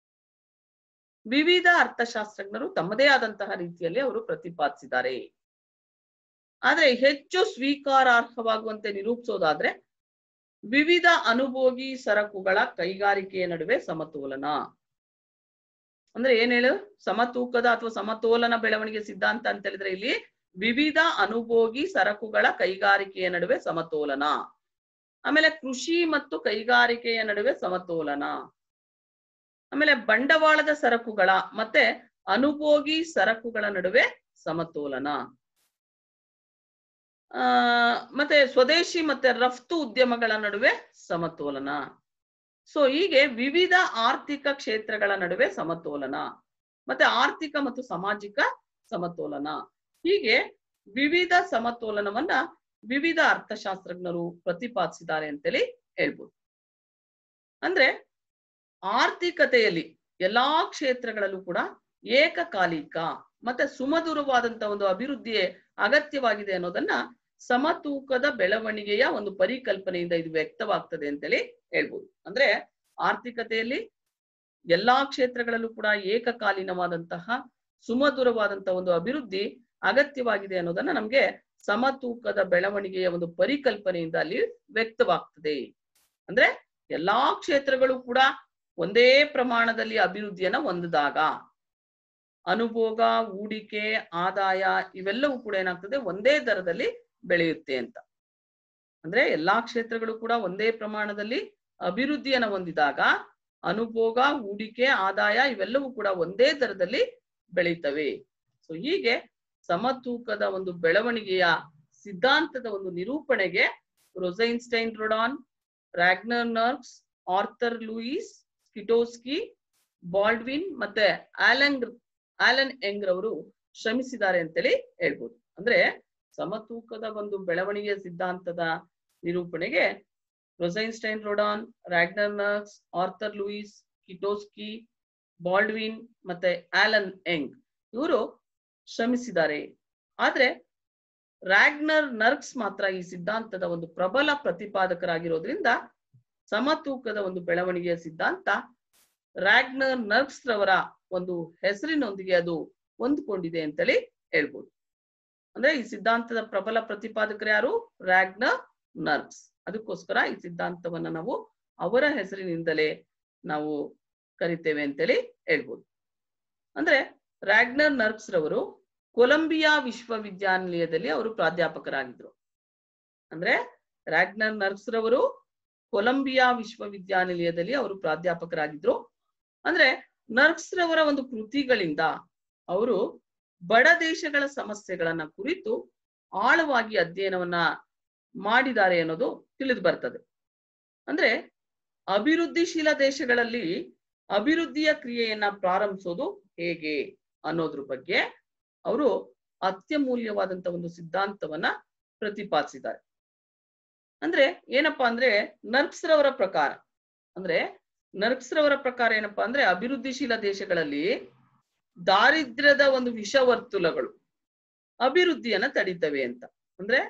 ವಿವಿಧ ಅರ್ಥಶಾಸ್ತ್ರಜ್ಞರು ತಮ್ಮದೇ ಆದಂತಹ ರೀತಿಯಲ್ಲಿ ಅವರು ಪ್ರತಿಪಾದಿಸಿದ್ದಾರೆ ಆದ್ರೆ ಹೆಚ್ಚು ಸ್ವೀಕಾರಾರ್ಹವಾಗುವಂತೆ ನಿರೂಪಿಸೋದಾದ್ರೆ ವಿವಿಧ ಅನುಭೋಗಿ ಸರಕುಗಳ ಕೈಗಾರಿಕೆಯ ನಡುವೆ ಸಮತೋಲನ ಅಂದ್ರೆ ಏನ್ ಹೇಳು ಸಮತೂಕದ ಅಥವಾ ಸಮತೋಲನ ಬೆಳವಣಿಗೆ ಸಿದ್ಧಾಂತ ಅಂತ ಹೇಳಿದ್ರೆ ಇಲ್ಲಿ ವಿವಿಧ ಅನುಭೋಗಿ ಸರಕುಗಳ ಕೈಗಾರಿಕೆಯ ನಡುವೆ ಸಮತೋಲನ ಆಮೇಲೆ ಕೃಷಿ ಮತ್ತು ಕೈಗಾರಿಕೆಯ ನಡುವೆ ಸಮತೋಲನ ಆಮೇಲೆ ಬಂಡವಾಳದ ಸರಕುಗಳ ಮತ್ತೆ ಅನುಭೋಗಿ ಸರಕುಗಳ ನಡುವೆ ಸಮತೋಲನ ಆ ಮತ್ತೆ ಸ್ವದೇಶಿ ಮತ್ತೆ ರಫ್ತು ಉದ್ಯಮಗಳ ನಡುವೆ ಸಮತೋಲನ ಸೊ ಹೀಗೆ ವಿವಿಧ ಆರ್ಥಿಕ ಕ್ಷೇತ್ರಗಳ ನಡುವೆ ಸಮತೋಲನ ಮತ್ತೆ ಆರ್ಥಿಕ ಮತ್ತು ಸಾಮಾಜಿಕ ಸಮತೋಲನ ಹೀಗೆ ವಿವಿಧ ಸಮತೋಲನವನ್ನ ವಿವಿಧ ಅರ್ಥಶಾಸ್ತ್ರಜ್ಞರು ಪ್ರತಿಪಾದಿಸಿದ್ದಾರೆ ಅಂತೇಳಿ ಹೇಳ್ಬೋದು ಅಂದ್ರೆ ಆರ್ಥಿಕತೆಯಲ್ಲಿ ಎಲ್ಲಾ ಕ್ಷೇತ್ರಗಳಲ್ಲೂ ಕೂಡ ಏಕಕಾಲಿಕ ಮತ್ತೆ ಸುಮಧುರವಾದಂತ ಒಂದು ಅಭಿವೃದ್ಧಿ ಅಗತ್ಯವಾಗಿದೆ ಅನ್ನೋದನ್ನ ಸಮತೂಕದ ಬೆಳವಣಿಗೆಯ ಒಂದು ಪರಿಕಲ್ಪನೆಯಿಂದ ಇದು ವ್ಯಕ್ತವಾಗ್ತದೆ ಅಂತೇಳಿ ಹೇಳ್ಬೋದು ಅಂದ್ರೆ ಆರ್ಥಿಕತೆಯಲ್ಲಿ ಎಲ್ಲಾ ಕ್ಷೇತ್ರಗಳಲ್ಲೂ ಕೂಡ ಏಕಕಾಲೀನವಾದಂತಹ ಸುಮಧುರವಾದಂತಹ ಒಂದು ಅಭಿವೃದ್ಧಿ ಅಗತ್ಯವಾಗಿದೆ ಅನ್ನೋದನ್ನ ನಮ್ಗೆ ಸಮತೂಕದ ಬೆಳವಣಿಗೆಯ ಒಂದು ಪರಿಕಲ್ಪನೆಯಿಂದ ಅಲ್ಲಿ ವ್ಯಕ್ತವಾಗ್ತದೆ ಅಂದ್ರೆ ಎಲ್ಲಾ ಕ್ಷೇತ್ರಗಳು ಕೂಡ ಒಂದೇ ಪ್ರಮಾಣದಲ್ಲಿ ಅಭಿವೃದ್ಧಿಯನ್ನ ಹೊಂದಿದಾಗ ಅನುಭೋಗ ಹೂಡಿಕೆ ಆದಾಯ ಇವೆಲ್ಲವೂ ಕೂಡ ಏನಾಗ್ತದೆ ಒಂದೇ ದರದಲ್ಲಿ ಬೆಳೆಯುತ್ತೆ ಅಂತ ಅಂದ್ರೆ ಎಲ್ಲಾ ಕ್ಷೇತ್ರಗಳು ಕೂಡ ಒಂದೇ ಪ್ರಮಾಣದಲ್ಲಿ ಅಭಿವೃದ್ಧಿಯನ್ನ ಹೊಂದಿದಾಗ ಅನುಭೋಗ ಹೂಡಿಕೆ ಆದಾಯ ಇವೆಲ್ಲವೂ ಕೂಡ ಒಂದೇ ದರದಲ್ಲಿ ಬೆಳೀತವೆ ಸೊ ಹೀಗೆ ಸಮತೂಕದ ಒಂದು ಬೆಳವಣಿಗೆಯ ಸಿದ್ಧಾಂತದ ಒಂದು ನಿರೂಪಣೆಗೆ Rosenstein Rodan Ragnar Nurkse Arthur Lewis Scitovsky Baldwin ಮತ್ತೆ ಆಲಂಗ್ ಆಲನ್ ಎಂಗ್ ರವರು ಶ್ರಮಿಸಿದ್ದಾರೆ ಅಂತೇಳಿ ಹೇಳ್ಬೋದು ಅಂದ್ರೆ ಸಮತೂಕದ ಒಂದು ಬೆಳವಣಿಗೆಯ ಸಿದ್ಧಾಂತದ ನಿರೂಪಣೆಗೆ Rosenstein Rodan Ragnar Nurkse Arthur Lewis Scitovsky Baldwin ಮತ್ತೆ ಆಲನ್ ಎಂಗ್ ಇವರು ಶ್ರಮಿಸಿದ್ದಾರೆ ಆದ್ರೆ ರಾಗ್ನರ್ ನರ್ಕ್ಸ್ ಮಾತ್ರ ಈ ಸಿದ್ಧಾಂತದ ಒಂದು ಪ್ರಬಲ ಪ್ರತಿಪಾದಕರಾಗಿರೋದ್ರಿಂದ ಸಮತೂಕದ ಒಂದು ಬೆಳವಣಿಗೆಯ ಸಿದ್ಧಾಂತ ರಾಗ್ನರ್ ನರ್ಕ್ಸ್ ರವರ ಒಂದು ಹೆಸರಿನೊಂದಿಗೆ ಅದು ಹೊಂದ್ಕೊಂಡಿದೆ ಅಂತೇಳಿ ಹೇಳ್ಬೋದು ಅಂದ್ರೆ ಈ ಸಿದ್ಧಾಂತದ ಪ್ರಬಲ ಪ್ರತಿಪಾದಕರು ಯಾರು ರಾಗ್ನರ್ ನರ್ಕ್ಸ್ ಅದಕ್ಕೋಸ್ಕರ ಈ ಸಿದ್ಧಾಂತವನ್ನ ನಾವು ಅವರ ಹೆಸರಿನಿಂದಲೇ ನಾವು ಕರಿತೇವೆ ಅಂತೇಳಿ ಹೇಳ್ಬೋದು ಅಂದ್ರೆ ರಾಗ್ನರ್ ನರ್ಕ್ಸ್ ರವರು ಕೊಲಂಬಿಯಾ ವಿಶ್ವವಿದ್ಯಾನಿಲಯದಲ್ಲಿ ಅವರು ಪ್ರಾಧ್ಯಾಪಕರಾಗಿದ್ರು ಅಂದ್ರೆ ರಾಗ್ನರ್ ನರ್ಕ್ಸ್ ರವರು ಕೊಲಂಬಿಯಾ ವಿಶ್ವವಿದ್ಯಾನಿಲಯದಲ್ಲಿ ಅವರು ಪ್ರಾಧ್ಯಾಪಕರಾಗಿದ್ರು ಅಂದ್ರೆ ನರ್ಕ್ಸ್ ರವರ ಒಂದು ಕೃತಿಗಳಿಂದ ಅವರು ಬಡ ದೇಶಗಳ ಸಮಸ್ಯೆಗಳನ್ನ ಕುರಿತು ಆಳವಾಗಿ ಅಧ್ಯಯನವನ್ನ ಮಾಡಿದ್ದಾರೆ ಅನ್ನೋದು ತಿಳಿದು ಬರ್ತದೆ ಅಂದ್ರೆ ಅಭಿವೃದ್ಧಿಶೀಲ ದೇಶಗಳಲ್ಲಿ ಅಭಿವೃದ್ಧಿಯ ಕ್ರಿಯೆಯನ್ನ ಪ್ರಾರಂಭಿಸೋದು ಹೇಗೆ ಅನ್ನೋದ್ರ ಬಗ್ಗೆ ಅವರು ಅತ್ಯಮೂಲ್ಯವಾದಂತ ಒಂದು ಸಿದ್ಧಾಂತವನ್ನ ಪ್ರತಿಪಾದಿಸಿದ್ದಾರೆ ಅಂದ್ರೆ ಏನಪ್ಪಾ ಅಂದ್ರೆ ನರ್ಕ್ಸ್ ರವರ ಪ್ರಕಾರ ಅಂದ್ರೆ ನರ್ಕ್ಸ್ ರವರ ಪ್ರಕಾರ ಏನಪ್ಪಾ ಅಂದ್ರೆ ಅಭಿವೃದ್ಧಿಶೀಲ ದೇಶಗಳಲ್ಲಿ ದಾರಿದ್ರ್ಯದ ಒಂದು ವಿಷವರ್ತುಲಗಳು ಅಭಿವೃದ್ಧಿಯನ್ನ ತಡೀತವೆ ಅಂತ ಅಂದ್ರೆ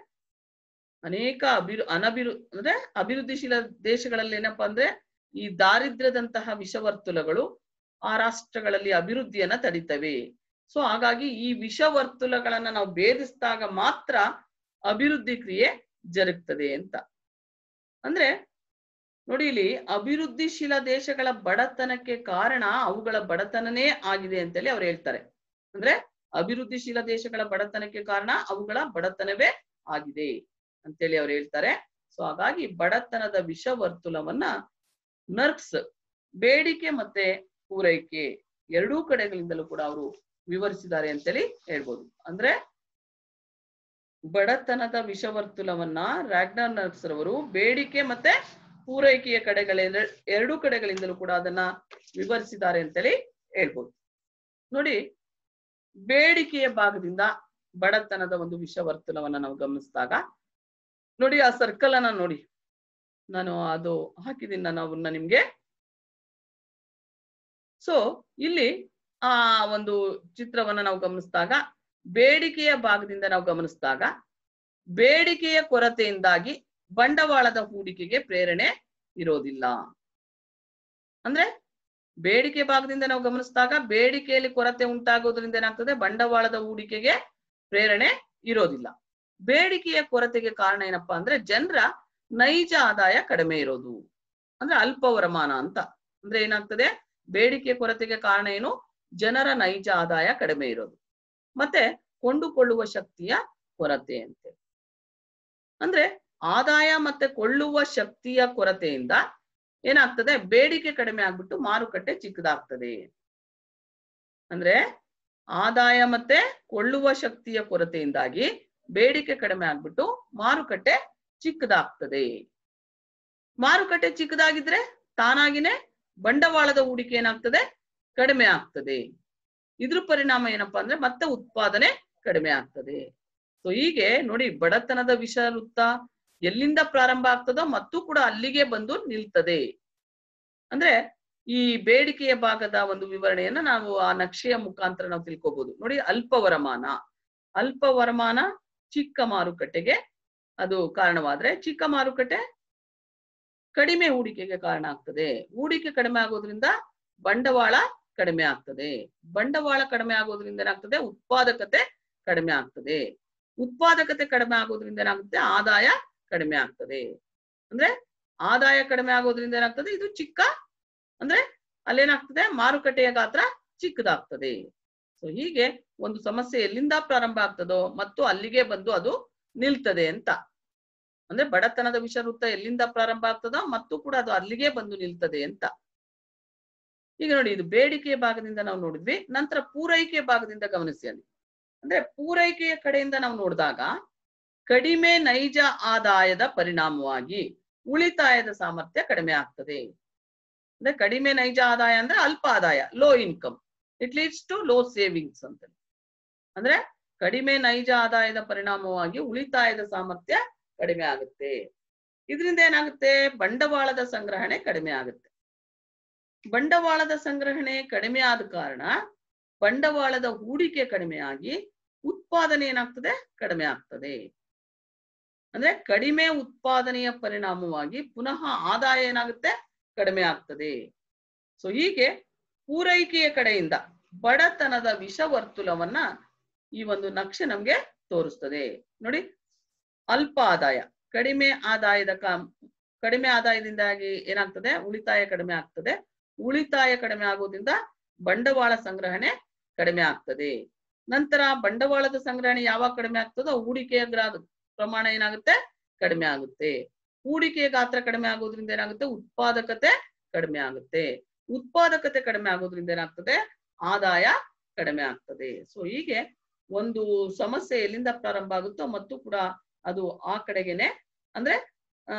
ಅನೇಕ ಅಭಿರು ಅನಭಿರು ಅಂದ್ರೆ ಅಭಿವೃದ್ಧಿಶೀಲ ದೇಶಗಳಲ್ಲಿ ಏನಪ್ಪಾ ಅಂದ್ರೆ ಈ ದಾರಿದ್ರ್ಯದಂತಹ ವಿಷವರ್ತುಲಗಳು ಆ ರಾಷ್ಟ್ರಗಳಲ್ಲಿ ಅಭಿವೃದ್ಧಿಯನ್ನ ತಡೀತವೆ ಸೊ ಹಾಗಾಗಿ ಈ ವಿಷವರ್ತುಲಗಳನ್ನ ನಾವು ಭೇದಿಸಿದಾಗ ಮಾತ್ರ ಅಭಿವೃದ್ಧಿ ಕ್ರಿಯೆ ಜರುಗ್ತದೆ ಅಂತ ಅಂದ್ರೆ ನೋಡಿ ಇಲ್ಲಿ ಅಭಿವೃದ್ಧಿಶೀಲ ದೇಶಗಳ ಬಡತನಕ್ಕೆ ಕಾರಣ ಅವುಗಳ ಬಡತನನೇ ಆಗಿದೆ ಅಂತೇಳಿ ಅವ್ರು ಹೇಳ್ತಾರೆ ಅಂದ್ರೆ ಅಭಿವೃದ್ಧಿಶೀಲ ದೇಶಗಳ ಬಡತನಕ್ಕೆ ಕಾರಣ ಅವುಗಳ ಬಡತನವೇ ಆಗಿದೆ ಅಂತೇಳಿ ಅವ್ರು ಹೇಳ್ತಾರೆ ಸೊ ಹಾಗಾಗಿ ಬಡತನದ ವಿಷವರ್ತುಲವನ್ನ ನರ್ಕ್ಸ್ ಬೇಡಿಕೆ ಮತ್ತೆ ಪೂರೈಕೆ ಎರಡೂ ಕಡೆಗಳಿಂದಲೂ ಕೂಡ ಅವರು ವಿವರಿಸಿದ್ದಾರೆ ಅಂತೇಳಿ ಹೇಳ್ಬೋದು ಅಂದ್ರೆ ಬಡತನದ ವಿಷವರ್ತುಲವನ್ನ ರಾಗ್ನರ್ ನರ್ಕ್ಸ್ ರವರು ಬೇಡಿಕೆ ಮತ್ತೆ ಪೂರೈಕೆಯ ಕಡೆಗಳಿಂದ ಎರಡೂ ಕಡೆಗಳಿಂದಲೂ ಕೂಡ ಅದನ್ನ ವಿವರಿಸಿದ್ದಾರೆ ಅಂತೇಳಿ ಹೇಳ್ಬೋದು ನೋಡಿ ಬೇಡಿಕೆಯ ಭಾಗದಿಂದ ಬಡತನದ ಒಂದು ವಿಷವರ್ತುಲವನ್ನ ನಾವು ಗಮನಿಸಿದಾಗ ನೋಡಿ ಆ ಸರ್ಕಲ್ ಅನ್ನ ನೋಡಿ ನಾನು ಅದು ಹಾಕಿದ್ದೀನಿ ನಾನು ಅವನ್ನ ನಿಮ್ಗೆ ಸೊ ಇಲ್ಲಿ ಆ ಒಂದು ಚಿತ್ರವನ್ನ ನಾವು ಗಮನಿಸಿದಾಗ ಬೇಡಿಕೆಯ ಭಾಗದಿಂದ ನಾವು ಗಮನಿಸಿದಾಗ ಬೇಡಿಕೆಯ ಕೊರತೆಯಿಂದಾಗಿ ಬಂಡವಾಳದ ಹೂಡಿಕೆಗೆ ಪ್ರೇರಣೆ ಇರೋದಿಲ್ಲ ಅಂದ್ರೆ ಬೇಡಿಕೆ ಭಾಗದಿಂದ ನಾವು ಗಮನಿಸಿದಾಗ ಬೇಡಿಕೆಯಲ್ಲಿ ಕೊರತೆ ಉಂಟಾಗೋದ್ರಿಂದ ಏನಾಗ್ತದೆ ಬಂಡವಾಳದ ಹೂಡಿಕೆಗೆ ಪ್ರೇರಣೆ ಇರೋದಿಲ್ಲ ಬೇಡಿಕೆಯ ಕೊರತೆಗೆ ಕಾರಣ ಏನಪ್ಪಾ ಅಂದ್ರೆ ಜನರ ನೈಜ ಆದಾಯ ಕಡಿಮೆ ಇರೋದು ಅಂದ್ರೆ ಅಲ್ಪ ವರಮಾನ ಅಂತ ಅಂದ್ರೆ ಏನಾಗ್ತದೆ ಬೇಡಿಕೆ ಕೊರತೆಗೆ ಕಾರಣ ಏನು ಜನರ ನೈಜ ಆದಾಯ ಕಡಿಮೆ ಇರೋದು ಮತ್ತೆ ಕೊಂಡುಕೊಳ್ಳುವ ಶಕ್ತಿಯ ಕೊರತೆ ಅಂತೆ ಅಂದ್ರೆ ಆದಾಯ ಮತ್ತೆ ಕೊಳ್ಳುವ ಶಕ್ತಿಯ ಕೊರತೆಯಿಂದ ಏನಾಗ್ತದೆ ಬೇಡಿಕೆ ಕಡಿಮೆ ಆಗ್ಬಿಟ್ಟು ಮಾರುಕಟ್ಟೆ ಚಿಕ್ಕದಾಗ್ತದೆ ಅಂದ್ರೆ ಆದಾಯ ಮತ್ತೆ ಕೊಳ್ಳುವ ಶಕ್ತಿಯ ಕೊರತೆಯಿಂದಾಗಿ ಬೇಡಿಕೆ ಕಡಿಮೆ ಆಗ್ಬಿಟ್ಟು ಮಾರುಕಟ್ಟೆ ಚಿಕ್ಕದಾಗ್ತದೆ ಮಾರುಕಟ್ಟೆ ಚಿಕ್ಕದಾಗಿದ್ರೆ ತಾನಾಗಿನೇ ಬಂಡವಾಳದ ಹೂಡಿಕೆ ಏನಾಗ್ತದೆ ಕಡಿಮೆ ಆಗ್ತದೆ ಇದ್ರ ಪರಿಣಾಮ ಏನಪ್ಪಾ ಅಂದ್ರೆ ಮತ್ತೆ ಉತ್ಪಾದನೆ ಕಡಿಮೆ ಆಗ್ತದೆ ಸೊ ಹೀಗೆ ನೋಡಿ ಬಡತನದ ವಿಷ ವೃತ್ತ ಎಲ್ಲಿಂದ ಪ್ರಾರಂಭ ಆಗ್ತದೋ ಮತ್ತು ಕೂಡ ಅಲ್ಲಿಗೆ ಬಂದು ನಿಲ್ತದೆ ಅಂದ್ರೆ ಈ ಬೇಡಿಕೆಯ ಭಾಗದ ಒಂದು ವಿವರಣೆಯನ್ನ ನಾವು ಆ ನಕ್ಷೆಯ ಮುಖಾಂತರ ನಾವು ತಿಳ್ಕೊಬಹುದು ನೋಡಿ ಅಲ್ಪ ವರಮಾನ ಅಲ್ಪ ವರಮಾನ ಚಿಕ್ಕ ಮಾರುಕಟ್ಟೆಗೆ ಅದು ಕಾರಣವಾದ್ರೆ ಚಿಕ್ಕ ಮಾರುಕಟ್ಟೆ ಕಡಿಮೆ ಹೂಡಿಕೆಗೆ ಕಾರಣ ಆಗ್ತದೆ ಹೂಡಿಕೆ ಕಡಿಮೆ ಆಗೋದ್ರಿಂದ ಬಂಡವಾಳ ಕಡಿಮೆ ಆಗ್ತದೆ ಬಂಡವಾಳ ಕಡಿಮೆ ಆಗೋದ್ರಿಂದ ಏನಾಗ್ತದೆ ಉತ್ಪಾದಕತೆ ಕಡಿಮೆ ಆಗ್ತದೆ ಉತ್ಪಾದಕತೆ ಕಡಿಮೆ ಆಗೋದ್ರಿಂದ ಏನಾಗುತ್ತೆ ಆದಾಯ ಕಡಿಮೆ ಆಗ್ತದೆ ಅಂದ್ರೆ ಆದಾಯ ಕಡಿಮೆ ಆಗೋದ್ರಿಂದ ಏನಾಗ್ತದೆ ಇದು ಚಿಕ್ಕ ಅಂದ್ರೆ ಅಲ್ಲೇನಾಗ್ತದೆ ಮಾರುಕಟ್ಟೆಯ ಗಾತ್ರ ಚಿಕ್ಕದಾಗ್ತದೆ ಸೊ ಹೀಗೆ ಒಂದು ಸಮಸ್ಯೆ ಎಲ್ಲಿಂದ ಪ್ರಾರಂಭ ಆಗ್ತದೋ ಮತ್ತು ಅಲ್ಲಿಗೆ ಬಂದು ಅದು ನಿಲ್ತದೆ ಅಂತ ಅಂದ್ರೆ ಬಡತನದ ವಿಷವೃತ್ತ ಎಲ್ಲಿಂದ ಪ್ರಾರಂಭ ಆಗ್ತದೋ ಮತ್ತು ಕೂಡ ಅದು ಅಲ್ಲಿಗೆ ಬಂದು ನಿಲ್ತದೆ ಅಂತ ಈಗ ನೋಡಿ ಇದು ಬೇಡಿಕೆಯ ಭಾಗದಿಂದ ನಾವು ನೋಡಿದ್ವಿ ನಂತರ ಪೂರೈಕೆ ಭಾಗದಿಂದ ಗಮನಿಸಿ ಅಲ್ಲಿ ಅಂದ್ರೆ ಪೂರೈಕೆಯ ಕಡೆಯಿಂದ ನಾವು ನೋಡಿದಾಗ ಕಡಿಮೆ ನೈಜ ಆದಾಯದ ಪರಿಣಾಮವಾಗಿ ಉಳಿತಾಯದ ಸಾಮರ್ಥ್ಯ ಕಡಿಮೆ ಆಗ್ತದೆ ಅಂದ್ರೆ ಕಡಿಮೆ ನೈಜ ಆದಾಯ ಅಂದ್ರೆ ಅಲ್ಪ ಆದಾಯ low income it leads to low savings ಅಂತ ಅಂದ್ರೆ ಕಡಿಮೆ ನೈಜ ಆದಾಯದ ಪರಿಣಾಮವಾಗಿ ಉಳಿತಾಯದ ಸಾಮರ್ಥ್ಯ ಕಡಿಮೆ ಆಗುತ್ತೆ ಇದರಿಂದ ಏನಾಗುತ್ತೆ ಬಂಡವಾಳದ ಸಂಗ್ರಹಣೆ ಕಡಿಮೆ ಆಗುತ್ತೆ ಬಂಡವಾಳದ ಸಂಗ್ರಹಣೆ ಕಡಿಮೆ ಆದ ಕಾರಣ ಬಂಡವಾಳದ ಹೂಡಿಕೆ ಕಡಿಮೆ ಆಗಿ ಉತ್ಪಾದನೆ ಏನಾಗ್ತದೆ ಕಡಿಮೆ ಆಗ್ತದೆ ಅಂದ್ರೆ ಕಡಿಮೆ ಉತ್ಪಾದನೆಯ ಪರಿಣಾಮವಾಗಿ ಪುನಃ ಆದಾಯ ಏನಾಗುತ್ತೆ ಕಡಿಮೆ ಆಗ್ತದೆ ಸೊ ಹೀಗೆ ಪೂರೈಕೆಯ ಕಡೆಯಿಂದ ಬಡತನದ ವಿಷವರ್ತುಲವನ್ನ ಈ ಒಂದು ನಕ್ಷೆ ನಮ್ಗೆ ತೋರಿಸ್ತದೆ ನೋಡಿ ಅಲ್ಪ ಆದಾಯ ಕಡಿಮೆ ಆದಾಯದ ಕಾ ಕಡಿಮೆ ಆದಾಯದಿಂದಾಗಿ ಏನಾಗ್ತದೆ ಉಳಿತಾಯ ಕಡಿಮೆ ಆಗ್ತದೆ ಉಳಿತಾಯ ಕಡಿಮೆ ಆಗೋದ್ರಿಂದ ಬಂಡವಾಳ ಸಂಗ್ರಹಣೆ ಕಡಿಮೆ ಆಗ್ತದೆ ನಂತರ ಬಂಡವಾಳದ ಸಂಗ್ರಹಣೆ ಯಾವಾಗ ಕಡಿಮೆ ಆಗ್ತದೋ ಹೂಡಿಕೆಯ ಗ್ರಾ ಪ್ರಮಾಣ ಏನಾಗುತ್ತೆ ಕಡಿಮೆ ಆಗುತ್ತೆ ಹೂಡಿಕೆಯ ಗಾತ್ರ ಕಡಿಮೆ ಆಗೋದ್ರಿಂದ ಏನಾಗುತ್ತೆ ಉತ್ಪಾದಕತೆ ಕಡಿಮೆ ಆಗುತ್ತೆ ಉತ್ಪಾದಕತೆ ಕಡಿಮೆ ಆಗೋದ್ರಿಂದ ಏನಾಗ್ತದೆ ಆದಾಯ ಕಡಿಮೆ ಆಗ್ತದೆ ಸೊ ಹೀಗೆ ಒಂದು ಸಮಸ್ಯೆ ಎಲ್ಲಿಂದ ಪ್ರಾರಂಭ ಆಗುತ್ತೋ ಮತ್ತು ಕೂಡ ಅದು ಆ ಕಡೆಗೆನೆ ಅಂದ್ರೆ ಆ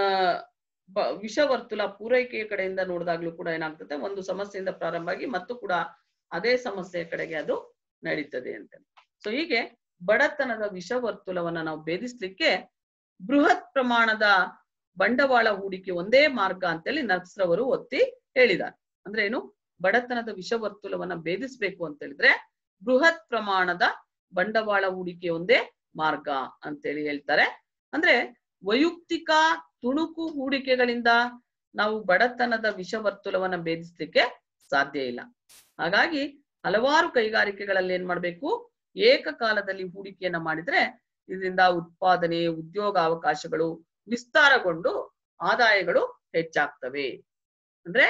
ಬ- ವಿಷವರ್ತುಲ ಪೂರೈಕೆಯ ಕಡೆಯಿಂದ ನೋಡಿದಾಗ್ಲೂ ಕೂಡ ಏನಾಗ್ತದೆ ಒಂದು ಸಮಸ್ಯೆಯಿಂದ ಪ್ರಾರಂಭ ಆಗಿ ಮತ್ತು ಕೂಡ ಅದೇ ಸಮಸ್ಯೆಯ ಕಡೆಗೆ ಅದು ನಡೀತದೆ ಅಂತ ಸೊ ಹೀಗೆ ಬಡತನದ ವಿಷವರ್ತುಲವನ್ನ ನಾವು ಭೇದಿಸ್ಲಿಕ್ಕೆ ಬೃಹತ್ ಪ್ರಮಾಣದ ಬಂಡವಾಳ ಹೂಡಿಕೆ ಒಂದೇ ಮಾರ್ಗ ಅಂತೇಳಿ ನಕ್ಸ್ರವರು ಒತ್ತಿ ಹೇಳಿದ್ದಾರೆ ಅಂದ್ರೆ ಏನು ಬಡತನದ ವಿಷವರ್ತುಲವನ್ನ ಭೇದಿಸ್ಬೇಕು ಅಂತ ಹೇಳಿದ್ರೆ ಬೃಹತ್ ಪ್ರಮಾಣದ ಬಂಡವಾಳ ಹೂಡಿಕೆ ಒಂದೇ ಮಾರ್ಗ ಅಂತೇಳಿ ಹೇಳ್ತಾರೆ ಅಂದ್ರೆ ವೈಯಕ್ತಿಕ ತುಣುಕು ಹೂಡಿಕೆಗಳಿಂದ ನಾವು ಬಡತನದ ವಿಷವರ್ತುಲವನ್ನ ಭೇದಿಸ್ಲಿಕ್ಕೆ ಸಾಧ್ಯ ಇಲ್ಲ ಹಾಗಾಗಿ ಹಲವಾರು ಕೈಗಾರಿಕೆಗಳಲ್ಲಿ ಏನ್ ಮಾಡ್ಬೇಕು ಏಕಕಾಲದಲ್ಲಿ ಹೂಡಿಕೆಯನ್ನ ಮಾಡಿದ್ರೆ ಇದರಿಂದ ಉತ್ಪಾದನೆ ಉದ್ಯೋಗ ಅವಕಾಶಗಳು ವಿಸ್ತಾರಗೊಂಡು ಆದಾಯಗಳು ಹೆಚ್ಚಾಗ್ತವೆ ಅಂದ್ರೆ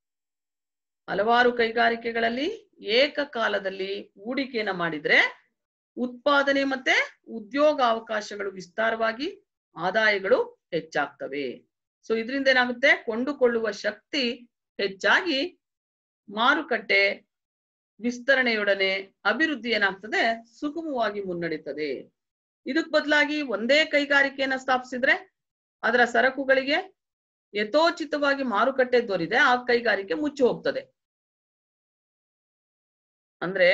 ಹಲವಾರು ಕೈಗಾರಿಕೆಗಳಲ್ಲಿ ಏಕಕಾಲದಲ್ಲಿ ಹೂಡಿಕೆಯನ್ನ ಮಾಡಿದ್ರೆ ಉತ್ಪಾದನೆ ಮತ್ತೆ ಉದ್ಯೋಗ ಅವಕಾಶಗಳು ವಿಸ್ತಾರವಾಗಿ ಆದಾಯಗಳು ಹೆಚ್ಚಾಗ್ತವೆ ಸೊ ಇದರಿಂದ ಏನಾಗುತ್ತೆ ಕೊಂಡುಕೊಳ್ಳುವ ಶಕ್ತಿ ಹೆಚ್ಚಾಗಿ ಮಾರುಕಟ್ಟೆ ವಿಸ್ತರಣೆಯೊಡನೆ ಅಭಿವೃದ್ಧಿ ಏನಾಗ್ತದೆ ಸುಗಮವಾಗಿ ಮುನ್ನಡೀತದೆ ಇದಕ್ ಬದಲಾಗಿ ಒಂದೇ ಕೈಗಾರಿಕೆಯನ್ನ ಸ್ಥಾಪಿಸಿದ್ರೆ ಅದರ ಸರಕುಗಳಿಗೆ ಯಥೋಚಿತವಾಗಿ ಮಾರುಕಟ್ಟೆ ದೊರೆದೆ ಆ ಕೈಗಾರಿಕೆ ಮುಚ್ಚಿ ಹೋಗ್ತದೆ ಅಂದ್ರೆ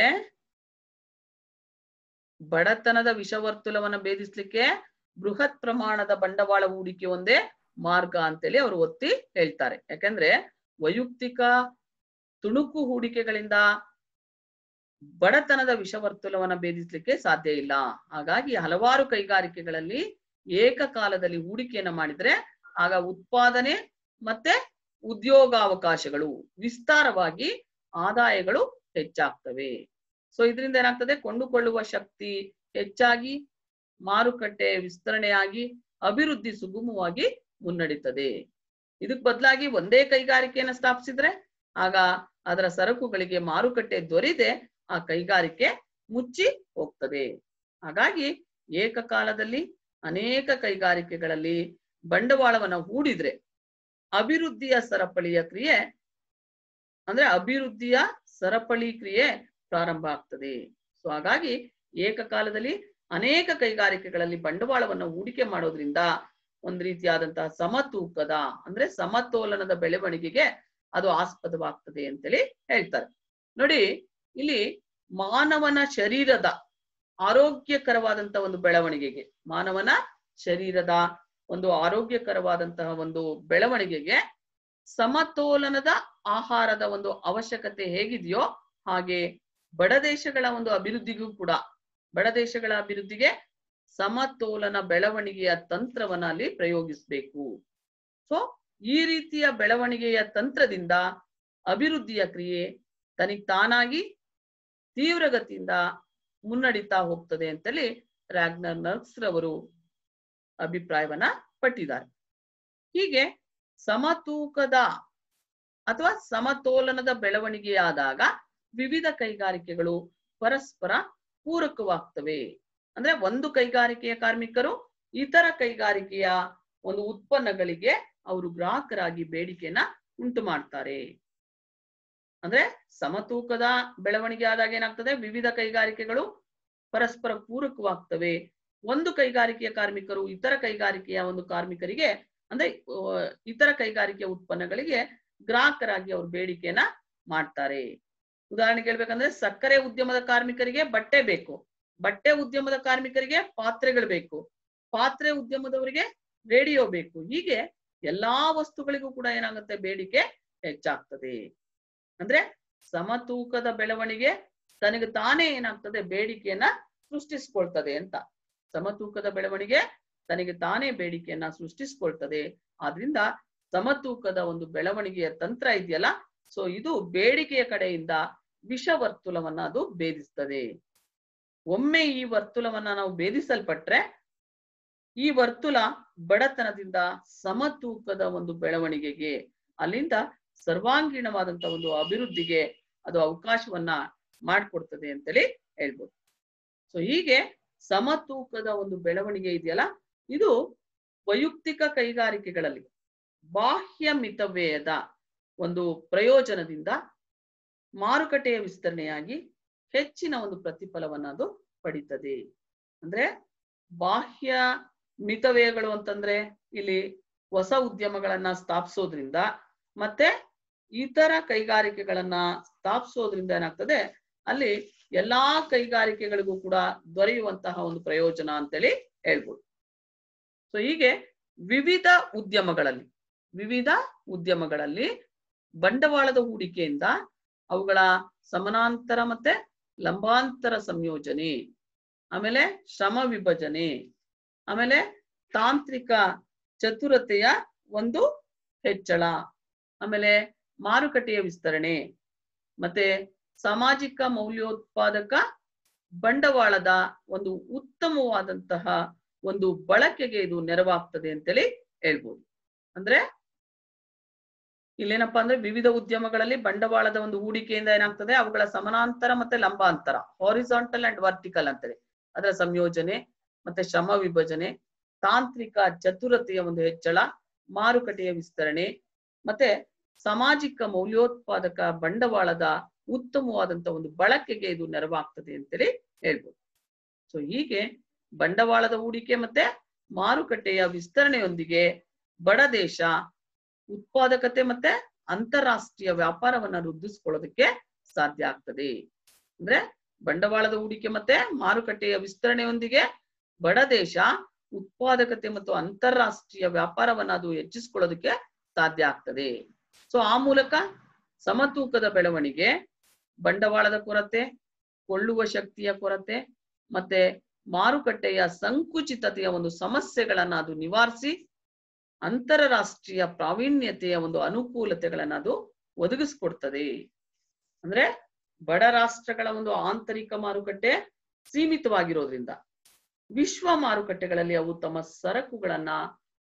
ಬಡತನದ ವಿಷವರ್ತುಲವನ್ನ ಭೇದಿಸ್ಲಿಕ್ಕೆ ಬೃಹತ್ ಪ್ರಮಾಣದ ಬಂಡವಾಳ ಹೂಡಿಕೆ ಒಂದೇ ಮಾರ್ಗ ಅಂತೇಳಿ ಅವರು ಒತ್ತಿ ಹೇಳ್ತಾರೆ ಯಾಕಂದ್ರೆ ವೈಯಕ್ತಿಕ ತುಣುಕು ಹೂಡಿಕೆಗಳಿಂದ ಬಡತನದ ವಿಷವರ್ತುಲವನ್ನ ಭೇದಿಸ್ಲಿಕ್ಕೆ ಸಾಧ್ಯ ಇಲ್ಲ ಹಾಗಾಗಿ ಹಲವಾರು ಕೈಗಾರಿಕೆಗಳಲ್ಲಿ ಏಕಕಾಲದಲ್ಲಿ ಹೂಡಿಕೆಯನ್ನ ಮಾಡಿದ್ರೆ ಆಗ ಉತ್ಪಾದನೆ ಮತ್ತೆ ಉದ್ಯೋಗಾವಕಾಶಗಳು ವಿಸ್ತಾರವಾಗಿ ಆದಾಯಗಳು ಹೆಚ್ಚಾಗ್ತವೆ ಸೊ ಇದರಿಂದ ಏನಾಗ್ತದೆ ಕೊಂಡುಕೊಳ್ಳುವ ಶಕ್ತಿ ಹೆಚ್ಚಾಗಿ ಮಾರುಕಟ್ಟೆ ವಿಸ್ತರಣೆಯಾಗಿ ಅಭಿವೃದ್ಧಿ ಸುಗಮವಾಗಿ ಮುನ್ನಡೀತದೆ ಇದಕ್ ಬದಲಾಗಿ ಒಂದೇ ಕೈಗಾರಿಕೆಯನ್ನ ಸ್ಥಾಪಿಸಿದ್ರೆ ಆಗ ಅದರ ಸರಕುಗಳಿಗೆ ಮಾರುಕಟ್ಟೆ ದೊರೆಯದೆ ಆ ಕೈಗಾರಿಕೆ ಮುಚ್ಚಿ ಹೋಗ್ತದೆ ಹಾಗಾಗಿ ಏಕಕಾಲದಲ್ಲಿ ಅನೇಕ ಕೈಗಾರಿಕೆಗಳಲ್ಲಿ ಬಂಡವಾಳವನ್ನ ಹೂಡಿದ್ರೆ ಅಭಿವೃದ್ಧಿಯ ಸರಪಳಿಯ ಕ್ರಿಯೆ ಅಂದ್ರೆ ಅಭಿವೃದ್ಧಿಯ ಸರಪಳಿ ಕ್ರಿಯೆ ಪ್ರಾರಂಭ ಆಗ್ತದೆ ಸೊ ಹಾಗಾಗಿ ಏಕಕಾಲದಲ್ಲಿ ಅನೇಕ ಕೈಗಾರಿಕೆಗಳಲ್ಲಿ ಬಂಡವಾಳವನ್ನು ಹೂಡಿಕೆ ಮಾಡೋದ್ರಿಂದ ಒಂದ್ ರೀತಿಯಾದಂತಹ ಸಮತೂಕದ ಅಂದ್ರೆ ಸಮತೋಲನದ ಬೆಳವಣಿಗೆಗೆ ಅದು ಆಸ್ಪದವಾಗ್ತದೆ ಅಂತೇಳಿ ಹೇಳ್ತಾರೆ ನೋಡಿ ಇಲ್ಲಿ ಮಾನವನ ಶರೀರದ ಆರೋಗ್ಯಕರವಾದಂತಹ ಒಂದು ಬೆಳವಣಿಗೆಗೆ ಮಾನವನ ಶರೀರದ ಒಂದು ಆರೋಗ್ಯಕರವಾದಂತಹ ಒಂದು ಬೆಳವಣಿಗೆಗೆ ಸಮತೋಲನದ ಆಹಾರದ ಒಂದು ಅವಶ್ಯಕತೆ ಹೇಗಿದೆಯೋ ಹಾಗೆ ಬಡ ದೇಶಗಳ ಒಂದು ಅಭಿವೃದ್ಧಿಗೂ ಕೂಡ ಬಡ ದೇಶಗಳ ಅಭಿವೃದ್ಧಿಗೆ ಸಮತೋಲನ ಬೆಳವಣಿಗೆಯ ತಂತ್ರವನ್ನ ಅಲ್ಲಿ ಪ್ರಯೋಗಿಸಬೇಕು ಸೊ ಈ ರೀತಿಯ ಬೆಳವಣಿಗೆಯ ತಂತ್ರದಿಂದ ಅಭಿವೃದ್ಧಿಯ ಕ್ರಿಯೆ ತನಿಗ್ ತಾನಾಗಿ ತೀವ್ರಗತಿಯಿಂದ ಮುನ್ನಡೀತಾ ಹೋಗ್ತದೆ ಅಂತೇಳಿ ರಾಗ್ನರ್ ನರ್ಕ್ಸ್ ರವರು ಅಭಿಪ್ರಾಯವನ್ನ ಪಟ್ಟಿದ್ದಾರೆ ಹೀಗೆ ಸಮತೂಕದ ಅಥವಾ ಸಮತೋಲನದ ಬೆಳವಣಿಗೆಯಾದಾಗ ವಿವಿಧ ಕೈಗಾರಿಕೆಗಳು ಪರಸ್ಪರ ಪೂರಕವಾಗ್ತವೆ ಅಂದ್ರೆ ಒಂದು ಕೈಗಾರಿಕೆಯ ಕಾರ್ಮಿಕರು ಇತರ ಕೈಗಾರಿಕೆಯ ಒಂದು ಉತ್ಪನ್ನಗಳಿಗೆ ಅವರು ಗ್ರಾಹಕರಾಗಿ ಬೇಡಿಕೆಯನ್ನ ಉಂಟು ಮಾಡ್ತಾರೆ ಅಂದ್ರೆ ಸಮತೂಕದ ಬೆಳವಣಿಗೆ ಆದಾಗ ಏನಾಗ್ತದೆ ವಿವಿಧ ಕೈಗಾರಿಕೆಗಳು ಪರಸ್ಪರ ಪೂರಕವಾಗ್ತವೆ ಒಂದು ಕೈಗಾರಿಕೆಯ ಕಾರ್ಮಿಕರು ಇತರ ಕೈಗಾರಿಕೆಯ ಒಂದು ಕಾರ್ಮಿಕರಿಗೆ ಅಂದ್ರೆ ಅಹ್, ಇತರ ಕೈಗಾರಿಕೆಯ ಉತ್ಪನ್ನಗಳಿಗೆ ಗ್ರಾಹಕರಾಗಿ ಅವ್ರು ಬೇಡಿಕೆಯನ್ನ ಮಾಡ್ತಾರೆ ಉದಾಹರಣೆಗೆ ಹೇಳ್ಬೇಕಂದ್ರೆ ಸಕ್ಕರೆ ಉದ್ಯಮದ ಕಾರ್ಮಿಕರಿಗೆ ಬಟ್ಟೆ ಬೇಕು ಬಟ್ಟೆ ಉದ್ಯಮದ ಕಾರ್ಮಿಕರಿಗೆ ಪಾತ್ರೆಗಳು ಬೇಕು ಪಾತ್ರೆ ಉದ್ಯಮದವರಿಗೆ ರೇಡಿಯೋ ಬೇಕು ಹೀಗೆ ಎಲ್ಲಾ ವಸ್ತುಗಳಿಗೂ ಕೂಡ ಏನಾಗುತ್ತೆ ಬೇಡಿಕೆ ಹೆಚ್ಚಾಗ್ತದೆ ಅಂದ್ರೆ ಸಮತೂಕದ ಬೆಳವಣಿಗೆ ತನಗೆ ತಾನೇ ಏನಾಗ್ತದೆ ಬೇಡಿಕೆಯನ್ನ ಸೃಷ್ಟಿಸ್ಕೊಳ್ತದೆ ಅಂತ ಸಮತೂಕದ ಬೆಳವಣಿಗೆ ತನಗೆ ತಾನೇ ಬೇಡಿಕೆಯನ್ನ ಸೃಷ್ಟಿಸ್ಕೊಳ್ತದೆ ಆದ್ರಿಂದ ಸಮತೂಕದ ಒಂದು ಬೆಳವಣಿಗೆಯ ತಂತ್ರ ಇದೆಯಲ್ಲ ಸೊ ಇದು ಬೇಡಿಕೆಯ ಕಡೆಯಿಂದ ವಿಷವರ್ತುಲವನ್ನ ಅದು ಭೇದಿಸ್ತದೆ ಒಮ್ಮೆ ಈ ವರ್ತುಲವನ್ನ ನಾವು ಭೇದಿಸಲ್ಪಟ್ರೆ ಈ ವರ್ತುಲ ಬಡತನದಿಂದ ಸಮತೂಕದ ಒಂದು ಬೆಳವಣಿಗೆಗೆ ಅಲ್ಲಿಂದ ಸರ್ವಾಂಗೀಣವಾದಂತ ಒಂದು ಅಭಿವೃದ್ಧಿಗೆ ಅದು ಅವಕಾಶವನ್ನ ಮಾಡ್ಕೊಡ್ತದೆ ಅಂತೇಳಿ ಹೇಳ್ಬೋದು ಸೊ ಹೀಗೆ ಸಮತೂಕದ ಒಂದು ಬೆಳವಣಿಗೆ ಇದೆಯಲ್ಲ ಇದು ವೈಯಕ್ತಿಕ ಕೈಗಾರಿಕೆಗಳಲ್ಲಿ ಬಾಹ್ಯ ಮಿತವ್ಯಯದ ಒಂದು ಪ್ರಯೋಜನದಿಂದ ಮಾರುಕಟ್ಟೆಯ ವಿಸ್ತರಣೆಯಾಗಿ ಹೆಚ್ಚಿನ ಒಂದು ಪ್ರತಿಫಲವನ್ನ ಅದು ಪಡಿತದೆ ಅಂದ್ರೆ ಬಾಹ್ಯ ಮಿತವ್ಯಯಗಳು ಅಂತಂದ್ರೆ ಇಲ್ಲಿ ಹೊಸ ಉದ್ಯಮಗಳನ್ನ ಸ್ಥಾಪಿಸೋದ್ರಿಂದ ಮತ್ತೆ ಇತರ ಕೈಗಾರಿಕೆಗಳನ್ನ ಸ್ಥಾಪಿಸೋದ್ರಿಂದ ಏನಾಗ್ತದೆ ಅಲ್ಲಿ ಎಲ್ಲಾ ಕೈಗಾರಿಕೆಗಳಿಗೂ ಕೂಡ ದೊರೆಯುವಂತಹ ಒಂದು ಪ್ರಯೋಜನ ಅಂತೇಳಿ ಹೇಳ್ಬೋದು ಸೊ ಹೀಗೆ ವಿವಿಧ ಉದ್ಯಮಗಳಲ್ಲಿ ವಿವಿಧ ಉದ್ಯಮಗಳಲ್ಲಿ ಬಂಡವಾಳದ ಹೂಡಿಕೆಯಿಂದ ಅವುಗಳ ಸಮಾನಾಂತರ ಮತ್ತೆ ಲಂಬಾಂತರ ಸಂಯೋಜನೆ ಆಮೇಲೆ ಶ್ರಮ ವಿಭಜನೆ ಆಮೇಲೆ ತಾಂತ್ರಿಕ ಚತುರತೆಯ ಒಂದು ಹೆಚ್ಚಳ ಆಮೇಲೆ ಮಾರುಕಟ್ಟೆಯ ವಿಸ್ತರಣೆ ಮತ್ತೆ ಸಾಮಾಜಿಕ ಮೌಲ್ಯೋತ್ಪಾದಕ ಬಂಡವಾಳದ ಒಂದು ಉತ್ತಮವಾದಂತಹ ಒಂದು ಬಳಕೆಗೆ ಇದು ನೆರವಾಗ್ತದೆ ಅಂತೇಳಿ ಹೇಳ್ಬೋದು ಅಂದ್ರೆ ಇಲ್ಲೇನಪ್ಪಾ ಅಂದ್ರೆ ವಿವಿಧ ಉದ್ಯಮಗಳಲ್ಲಿ ಬಂಡವಾಳದ ಒಂದು ಹೂಡಿಕೆಯಿಂದ ಏನಾಗ್ತದೆ ಅವುಗಳ ಸಮಾನಾಂತರ ಮತ್ತೆ ಲಂಬಾಂತರ ಹಾರಿಸಾಂಟಲ್ ಅಂಡ್ ವರ್ಟಿಕಲ್ ಅಂತೇಳಿ ಅದರ ಸಂಯೋಜನೆ ಮತ್ತೆ ಶ್ರಮ ವಿಭಜನೆ ತಾಂತ್ರಿಕ ಚತುರತೆಯ ಒಂದು ಹೆಚ್ಚಳ ಮಾರುಕಟ್ಟೆಯ ವಿಸ್ತರಣೆ ಮತ್ತೆ ಸಾಮಾಜಿಕ ಮೌಲ್ಯೋತ್ಪಾದಕ ಬಂಡವಾಳದ ಉತ್ತಮವಾದಂತ ಒಂದು ಬಳಕೆಗೆ ಇದು ನೆರವಾಗ್ತದೆ ಅಂತೇಳಿ ಹೇಳ್ಬೋದು ಸೊ ಹೀಗೆ ಬಂಡವಾಳದ ಹೂಡಿಕೆ ಮತ್ತೆ ಮಾರುಕಟ್ಟೆಯ ವಿಸ್ತರಣೆಯೊಂದಿಗೆ ಬಡ ದೇಶ ಉತ್ಪಾದಕತೆ ಮತ್ತೆ ಅಂತಾರಾಷ್ಟ್ರೀಯ ವ್ಯಾಪಾರವನ್ನ ವೃದ್ಧಿಸ್ಕೊಳ್ಳೋದಕ್ಕೆ ಸಾಧ್ಯ ಆಗ್ತದೆ ಅಂದ್ರೆ ಬಂಡವಾಳದ ಹೂಡಿಕೆ ಮತ್ತೆ ಮಾರುಕಟ್ಟೆಯ ವಿಸ್ತರಣೆಯೊಂದಿಗೆ ಬಡ ದೇಶ ಉತ್ಪಾದಕತೆ ಮತ್ತು ಅಂತಾರಾಷ್ಟ್ರೀಯ ವ್ಯಾಪಾರವನ್ನ ಅದು ಹೆಚ್ಚಿಸ್ಕೊಳ್ಳೋದಕ್ಕೆ ಸಾಧ್ಯ ಆಗ್ತದೆ ಸೊ ಆ ಮೂಲಕ ಸಮತೂಕದ ಬೆಳವಣಿಗೆ ಬಂಡವಾಳದ ಕೊರತೆ ಕೊಳ್ಳುವ ಶಕ್ತಿಯ ಕೊರತೆ ಮತ್ತೆ ಮಾರುಕಟ್ಟೆಯ ಸಂಕುಚಿತತೆಯ ಒಂದು ಸಮಸ್ಯೆಗಳನ್ನ ಅದು ನಿವಾರಿಸಿ ಅಂತಾರಾಷ್ಟ್ರೀಯ ಪ್ರಾವೀಣ್ಯತೆಯ ಒಂದು ಅನುಕೂಲತೆಗಳನ್ನ ಅದು ಒದಗಿಸ್ಕೊಡ್ತದೆ ಅಂದ್ರೆ ಬಡ ರಾಷ್ಟ್ರಗಳ ಒಂದು ಆಂತರಿಕ ಮಾರುಕಟ್ಟೆ ಸೀಮಿತವಾಗಿರೋದ್ರಿಂದ ವಿಶ್ವ ಮಾರುಕಟ್ಟೆಗಳಲ್ಲಿ ಅವು ತಮ್ಮ ಸರಕುಗಳನ್ನ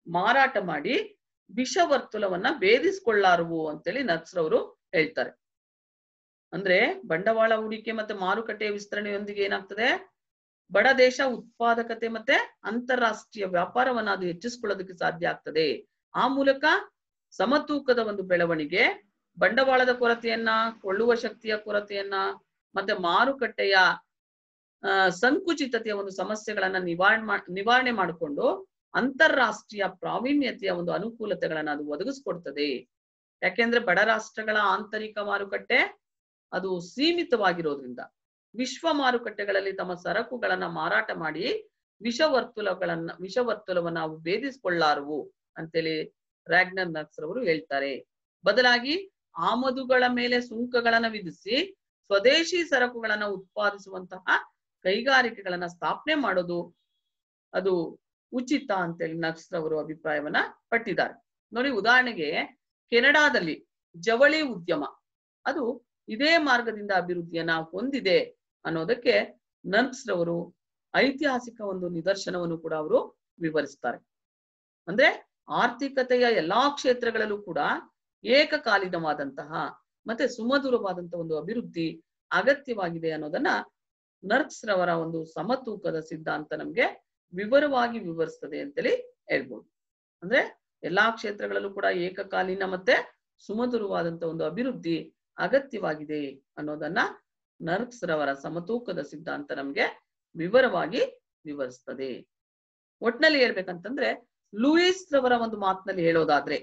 ಮಾರಾಟ ಮಾಡಿ ವಿಷವರ್ತುಲವನ್ನ ಭೇದಿಸ್ಕೊಳ್ಳಾರುವು ಅಂತೇಳಿ ನಕ್ಸ್ರವರು ಹೇಳ್ತಾರೆ ಅಂದ್ರೆ ಬಂಡವಾಳ ಹೂಡಿಕೆ ಮತ್ತೆ ಮಾರುಕಟ್ಟೆಯ ವಿಸ್ತರಣೆಯೊಂದಿಗೆ ಏನಾಗ್ತದೆ ಬಡ ದೇಶ ಉತ್ಪಾದಕತೆ ಮತ್ತೆ ಅಂತಾರಾಷ್ಟ್ರೀಯ ವ್ಯಾಪಾರವನ್ನ ಅದು ಹೆಚ್ಚಿಸ್ಕೊಳ್ಳೋದಕ್ಕೆ ಸಾಧ್ಯ ಆಗ್ತದೆ ಆ ಮೂಲಕ ಸಮತೂಕದ ಒಂದು ಬೆಳವಣಿಗೆ ಬಂಡವಾಳದ ಕೊರತೆಯನ್ನ ಕೊಳ್ಳುವ ಶಕ್ತಿಯ ಕೊರತೆಯನ್ನ ಮತ್ತೆ ಮಾರುಕಟ್ಟೆಯ ಆ ಸಂಕುಚಿತತೆಯ ಒಂದು ಸಮಸ್ಯೆಗಳನ್ನ ನಿವಾರಣೆ ಮಾ ನಿವಾರಣೆ ಮಾಡಿಕೊಂಡು ಅಂತಾರಾಷ್ಟ್ರೀಯ ಪ್ರಾವೀಣ್ಯತೆಯ ಒಂದು ಅನುಕೂಲತೆಗಳನ್ನ ಅದು ಒದಗಿಸ್ಕೊಡ್ತದೆ ಯಾಕೆಂದ್ರೆ ಬಡ ರಾಷ್ಟ್ರಗಳ ಆಂತರಿಕ ಮಾರುಕಟ್ಟೆ ಅದು ಸೀಮಿತವಾಗಿರೋದ್ರಿಂದ ವಿಶ್ವ ಮಾರುಕಟ್ಟೆಗಳಲ್ಲಿ ತಮ್ಮ ಸರಕುಗಳನ್ನ ಮಾರಾಟ ಮಾಡಿ ವಿಷವರ್ತುಲಗಳನ್ನ ವಿಷವರ್ತುಲವನ್ನ ಅವು ಭೇದಿಸಿಕೊಳ್ಳಾರುವು ಅಂತೇಳಿ ರ್ಯಾಗ್ನರ್ ನಕ್ಸ್ ರವರು ಹೇಳ್ತಾರೆ ಬದಲಾಗಿ ಆಮದುಗಳ ಮೇಲೆ ಸುಂಕಗಳನ್ನ ವಿಧಿಸಿ ಸ್ವದೇಶಿ ಸರಕುಗಳನ್ನ ಉತ್ಪಾದಿಸುವಂತಹ ಕೈಗಾರಿಕೆಗಳನ್ನ ಸ್ಥಾಪನೆ ಮಾಡೋದು ಅದು ಉಚಿತ ಅಂತೇಳಿ ನಕ್ಸ್ ರವರು ಅಭಿಪ್ರಾಯವನ್ನ ಪಟ್ಟಿದ್ದಾರೆ ನೋಡಿ ಉದಾಹರಣೆಗೆ ಕೆನಡಾದಲ್ಲಿ ಜವಳಿ ಉದ್ಯಮ ಅದು ಇದೇ ಮಾರ್ಗದಿಂದ ಅಭಿವೃದ್ಧಿಯನ್ನ ಹೊಂದಿದೆ ಅನ್ನೋದಕ್ಕೆ ನರ್ಕ್ಸ್ ರವರು ಐತಿಹಾಸಿಕ ಒಂದು ನಿದರ್ಶನವನ್ನು ಕೂಡ ಅವರು ವಿವರಿಸ್ತಾರೆ ಅಂದ್ರೆ ಆರ್ಥಿಕತೆಯ ಎಲ್ಲಾ ಕ್ಷೇತ್ರಗಳಲ್ಲೂ ಕೂಡ ಏಕಕಾಲೀನವಾದಂತಹ ಮತ್ತೆ ಸುಮಧುರವಾದಂತಹ ಒಂದು ಅಭಿವೃದ್ಧಿ ಅಗತ್ಯವಾಗಿದೆ ಅನ್ನೋದನ್ನ ನರ್ಕ್ಸ್ ರವರ ಒಂದು ಸಮತೂಕದ ಸಿದ್ಧಾಂತ ನಮ್ಗೆ ವಿವರವಾಗಿ ವಿವರಿಸ್ತದೆ ಅಂತೇಳಿ ಹೇಳ್ಬೋದು ಅಂದ್ರೆ ಎಲ್ಲಾ ಕ್ಷೇತ್ರಗಳಲ್ಲೂ ಕೂಡ ಏಕಕಾಲೀನ ಮತ್ತೆ ಸುಮಧುರವಾದಂತ ಒಂದು ಅಭಿವೃದ್ಧಿ ಅಗತ್ಯವಾಗಿದೆ ಅನ್ನೋದನ್ನ ನರ್ಕ್ಸ್ ರವರ ಸಮತೂಕದ ಸಿದ್ಧಾಂತ ನಮ್ಗೆ ವಿವರವಾಗಿ ವಿವರಿಸ್ತದೆ ಒಟ್ನಲ್ಲಿ ಹೇಳ್ಬೇಕಂತಂದ್ರೆ ಲೂಯಿಸ್ ರವರ ಒಂದು ಮಾತಿನಲ್ಲಿ ಹೇಳೋದಾದ್ರೆ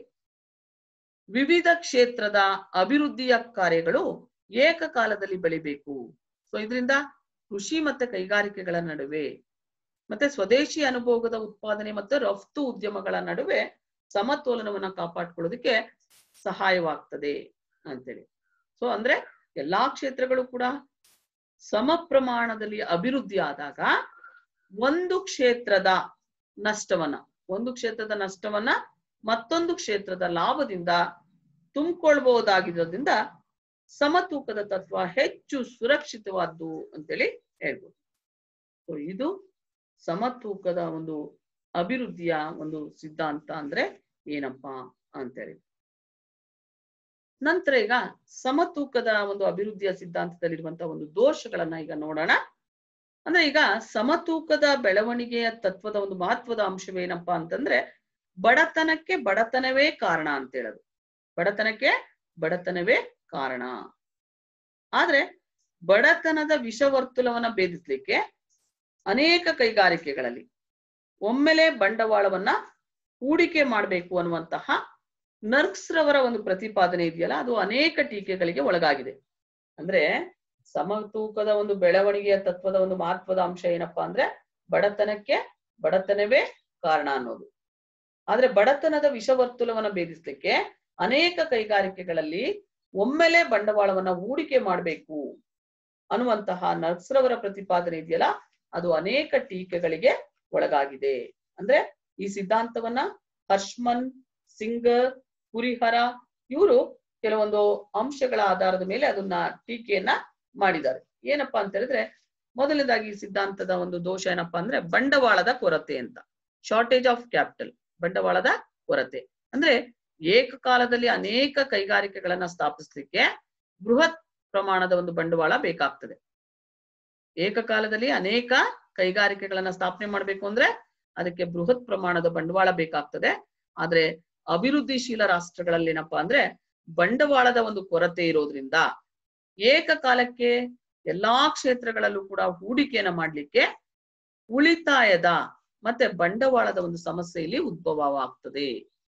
ವಿವಿಧ ಕ್ಷೇತ್ರದ ಅಭಿವೃದ್ಧಿಯ ಕಾರ್ಯಗಳು ಏಕಕಾಲದಲ್ಲಿ ಬೆಳಿಬೇಕು ಸೊ ಇದರಿಂದ ಕೃಷಿ ಮತ್ತೆ ಕೈಗಾರಿಕೆಗಳ ನಡುವೆ ಮತ್ತೆ ಸ್ವದೇಶಿ ಅನುಭೋಗದ ಉತ್ಪಾದನೆ ಮತ್ತು ರಫ್ತು ಉದ್ಯಮಗಳ ನಡುವೆ ಸಮತೋಲನವನ್ನ ಕಾಪಾಡ್ಕೊಳ್ಳೋದಕ್ಕೆ ಸಹಾಯವಾಗ್ತದೆ ಅಂತೇಳಿ ಸೊ ಅಂದ್ರೆ ಎಲ್ಲಾ ಕ್ಷೇತ್ರಗಳು ಕೂಡ ಸಮ ಪ್ರಮಾಣದಲ್ಲಿ ಅಭಿವೃದ್ಧಿ ಆದಾಗ ಒಂದು ಕ್ಷೇತ್ರದ ನಷ್ಟವನ್ನ ಒಂದು ಕ್ಷೇತ್ರದ ನಷ್ಟವನ್ನ ಮತ್ತೊಂದು ಕ್ಷೇತ್ರದ ಲಾಭದಿಂದ ತುಂಬಿಕೊಳ್ಬಹುದಾಗಿರೋದ್ರಿಂದ ಸಮತೂಕದ ತತ್ವ ಹೆಚ್ಚು ಸುರಕ್ಷಿತವಾದ್ದು ಅಂತೇಳಿ ಹೇಳ್ಬೋದು ಸೊ ಇದು ಸಮತೂಕದ ಒಂದು ಅಭಿವೃದ್ಧಿಯ ಒಂದು ಸಿದ್ಧಾಂತ ಅಂದ್ರೆ ಏನಪ್ಪಾ ಅಂತೇಳಿ ನಂತರ ಈಗ ಸಮತೂಕದ ಒಂದು ಅಭಿವೃದ್ಧಿಯ ಸಿದ್ಧಾಂತದಲ್ಲಿರುವಂತಹ ಒಂದು ದೋಷಗಳನ್ನ ಈಗ ನೋಡೋಣ ಅಂದ್ರೆ ಈಗ ಸಮತೂಕದ ಬೆಳವಣಿಗೆಯ ತತ್ವದ ಒಂದು ಮಹತ್ವದ ಅಂಶವೇನಪ್ಪಾ ಅಂತಂದ್ರೆ ಬಡತನಕ್ಕೆ ಬಡತನವೇ ಕಾರಣ ಅಂತ ಹೇಳೋದು ಬಡತನಕ್ಕೆ ಬಡತನವೇ ಕಾರಣ ಆದ್ರೆ ಬಡತನದ ವಿಷವರ್ತುಲವನ್ನ ಭೇದಿಸ್ಲಿಕ್ಕೆ ಅನೇಕ ಕೈಗಾರಿಕೆಗಳಲ್ಲಿ ಒಮ್ಮೆಲೆ ಬಂಡವಾಳವನ್ನ ಹೂಡಿಕೆ ಮಾಡಬೇಕು ಅನ್ನುವಂತಹ ನರ್ಕ್ಸ್ ರವರ ಒಂದು ಪ್ರತಿಪಾದನೆ ಇದೆಯಲ್ಲ ಅದು ಅನೇಕ ಟೀಕೆಗಳಿಗೆ ಒಳಗಾಗಿದೆ ಅಂದ್ರೆ ಸಮತೂಕದ ಒಂದು ಬೆಳವಣಿಗೆಯ ತತ್ವದ ಒಂದು ಮಹತ್ವದ ಅಂಶ ಏನಪ್ಪಾ ಅಂದ್ರೆ ಬಡತನಕ್ಕೆ ಬಡತನವೇ ಕಾರಣ ಅನ್ನೋದು ಆದ್ರೆ ಬಡತನದ ವಿಷವರ್ತುಲವನ್ನ ಭೇದಿಸ್ಲಿಕ್ಕೆ ಅನೇಕ ಕೈಗಾರಿಕೆಗಳಲ್ಲಿ ಒಮ್ಮೆಲೆ ಬಂಡವಾಳವನ್ನ ಹೂಡಿಕೆ ಮಾಡಬೇಕು ಅನ್ನುವಂತಹ ನರ್ಕ್ಸ್ ರವರ ಪ್ರತಿಪಾದನೆ ಇದೆಯಲ್ಲ ಅದು ಅನೇಕ ಟೀಕೆಗಳಿಗೆ ಒಳಗಾಗಿದೆ ಅಂದ್ರೆ ಈ ಸಿದ್ಧಾಂತವನ್ನ ಹರ್ಷ್ಮನ್ ಸಿಂಗರ್ ಕುರಿಹರ ಇವರು ಕೆಲವೊಂದು ಅಂಶಗಳ ಆಧಾರದ ಮೇಲೆ ಅದನ್ನ ಟೀಕೆಯನ್ನ ಮಾಡಿದ್ದಾರೆ ಏನಪ್ಪಾ ಅಂತ ಹೇಳಿದ್ರೆ ಮೊದಲನೇದಾಗಿ ಈ ಸಿದ್ಧಾಂತದ ಒಂದು ದೋಷ ಏನಪ್ಪಾ ಅಂದ್ರೆ ಬಂಡವಾಳದ ಕೊರತೆ ಅಂತ ಶಾರ್ಟೇಜ್ ಆಫ್ ಕ್ಯಾಪಿಟಲ್ ಬಂಡವಾಳದ ಕೊರತೆ ಅಂದ್ರೆ ಏಕಕಾಲದಲ್ಲಿ ಅನೇಕ ಕೈಗಾರಿಕೆಗಳನ್ನ ಸ್ಥಾಪಿಸ್ಲಿಕ್ಕೆ ಬೃಹತ್ ಪ್ರಮಾಣದ ಒಂದು ಬಂಡವಾಳ ಬೇಕಾಗ್ತದೆ ಏಕಕಾಲದಲ್ಲಿ ಅನೇಕ ಕೈಗಾರಿಕೆಗಳನ್ನ ಸ್ಥಾಪನೆ ಮಾಡ್ಬೇಕು ಅಂದ್ರೆ ಅದಕ್ಕೆ ಬೃಹತ್ ಪ್ರಮಾಣದ ಬಂಡವಾಳ ಬೇಕಾಗ್ತದೆ ಆದ್ರೆ ಅಭಿವೃದ್ಧಿಶೀಲ ರಾಷ್ಟ್ರಗಳಲ್ಲಿ ಏನಪ್ಪಾ ಅಂದ್ರೆ ಬಂಡವಾಳದ ಒಂದು ಕೊರತೆ ಇರೋದ್ರಿಂದ ಏಕಕಾಲಕ್ಕೆ ಎಲ್ಲಾ ಕ್ಷೇತ್ರಗಳಲ್ಲೂ ಕೂಡ ಹೂಡಿಕೆಯನ್ನ ಮಾಡ್ಲಿಕ್ಕೆ ಉಳಿತಾಯದ ಮತ್ತೆ ಬಂಡವಾಳದ ಒಂದು ಸಮಸ್ಯೆ ಇಲ್ಲಿ ಉದ್ಭವವಾಗ್ತದೆ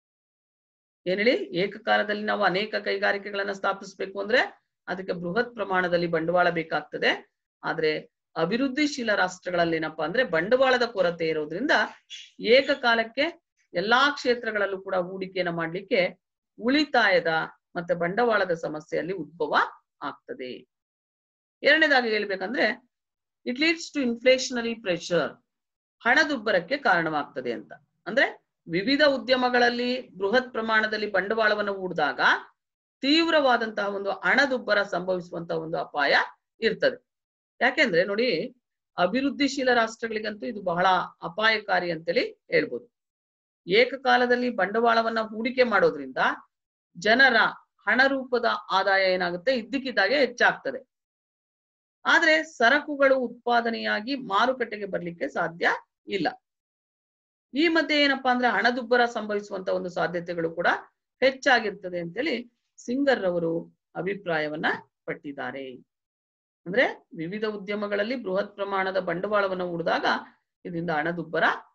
ಏನ್ ಹೇಳಿ ಏಕಕಾಲದಲ್ಲಿ ನಾವು ಅನೇಕ ಕೈಗಾರಿಕೆಗಳನ್ನ ಸ್ಥಾಪಿಸ್ಬೇಕು ಅಂದ್ರೆ ಅದಕ್ಕೆ ಬೃಹತ್ ಪ್ರಮಾಣದಲ್ಲಿ ಬಂಡವಾಳ ಬೇಕಾಗ್ತದೆ ಆದ್ರೆ ಅಭಿವೃದ್ಧಿಶೀಲ ರಾಷ್ಟ್ರಗಳಲ್ಲಿ ಏನಪ್ಪಾ ಅಂದ್ರೆ ಬಂಡವಾಳದ ಕೊರತೆ ಇರೋದ್ರಿಂದ ಏಕಕಾಲಕ್ಕೆ ಎಲ್ಲಾ ಕ್ಷೇತ್ರಗಳಲ್ಲೂ ಕೂಡ ಹೂಡಿಕೆಯನ್ನ ಮಾಡ್ಲಿಕ್ಕೆ ಉಳಿತಾಯದ ಮತ್ತೆ ಬಂಡವಾಳದ ಸಮಸ್ಯೆಯಲ್ಲಿ ಉದ್ಭವ ಆಗ್ತದೆ ಎರಡನೇದಾಗಿ ಹೇಳ್ಬೇಕಂದ್ರೆ it leads to inflationary pressure ಹಣದುಬ್ಬರಕ್ಕೆ ಕಾರಣವಾಗ್ತದೆ ಅಂತ ಅಂದ್ರೆ ವಿವಿಧ ಉದ್ಯಮಗಳಲ್ಲಿ ಬೃಹತ್ ಪ್ರಮಾಣದಲ್ಲಿ ಬಂಡವಾಳವನ್ನು ಹೂಡಿದಾಗ ತೀವ್ರವಾದಂತಹ ಒಂದು ಹಣದುಬ್ಬರ ಸಂಭವಿಸುವಂತಹ ಒಂದು ಅಪಾಯ ಇರ್ತದೆ ಯಾಕೆಂದ್ರೆ ನೋಡಿ ಅಭಿವೃದ್ಧಿಶೀಲ ರಾಷ್ಟ್ರಗಳಿಗಂತೂ ಇದು ಬಹಳ ಅಪಾಯಕಾರಿ ಅಂತೇಳಿ ಹೇಳ್ಬೋದು ಏಕಕಾಲದಲ್ಲಿ ಬಂಡವಾಳವನ್ನ ಹೂಡಿಕೆ ಮಾಡೋದ್ರಿಂದ ಜನರ ಹಣ ರೂಪದ ಆದಾಯ ಏನಾಗುತ್ತೆ ಇದ್ದಕ್ಕಿದ್ದಾಗೆ ಹೆಚ್ಚಾಗ್ತದೆ ಆದ್ರೆ ಸರಕುಗಳು ಉತ್ಪಾದನೆಯಾಗಿ ಮಾರುಕಟ್ಟೆಗೆ ಬರ್ಲಿಕ್ಕೆ ಸಾಧ್ಯ ಇಲ್ಲ ಈ ಮಧ್ಯೆ ಏನಪ್ಪಾ ಅಂದ್ರೆ ಹಣದುಬ್ಬರ ಸಂಭವಿಸುವಂತ ಒಂದು ಸಾಧ್ಯತೆಗಳು ಕೂಡ ಹೆಚ್ಚಾಗಿರ್ತದೆ ಅಂತೇಳಿ ಸಿಂಗರ್ ರವರು ಅಭಿಪ್ರಾಯವನ್ನ ಪಟ್ಟಿದ್ದಾರೆ ಅಂದ್ರೆ ವಿವಿಧ ಉದ್ಯಮಗಳಲ್ಲಿ ಬೃಹತ್ ಪ್ರಮಾಣದ ಬಂಡವಾಳವನ್ನು ಹೂಡಿದಾಗ ಇದರಿಂದ ಹಣದುಬ್ಬರ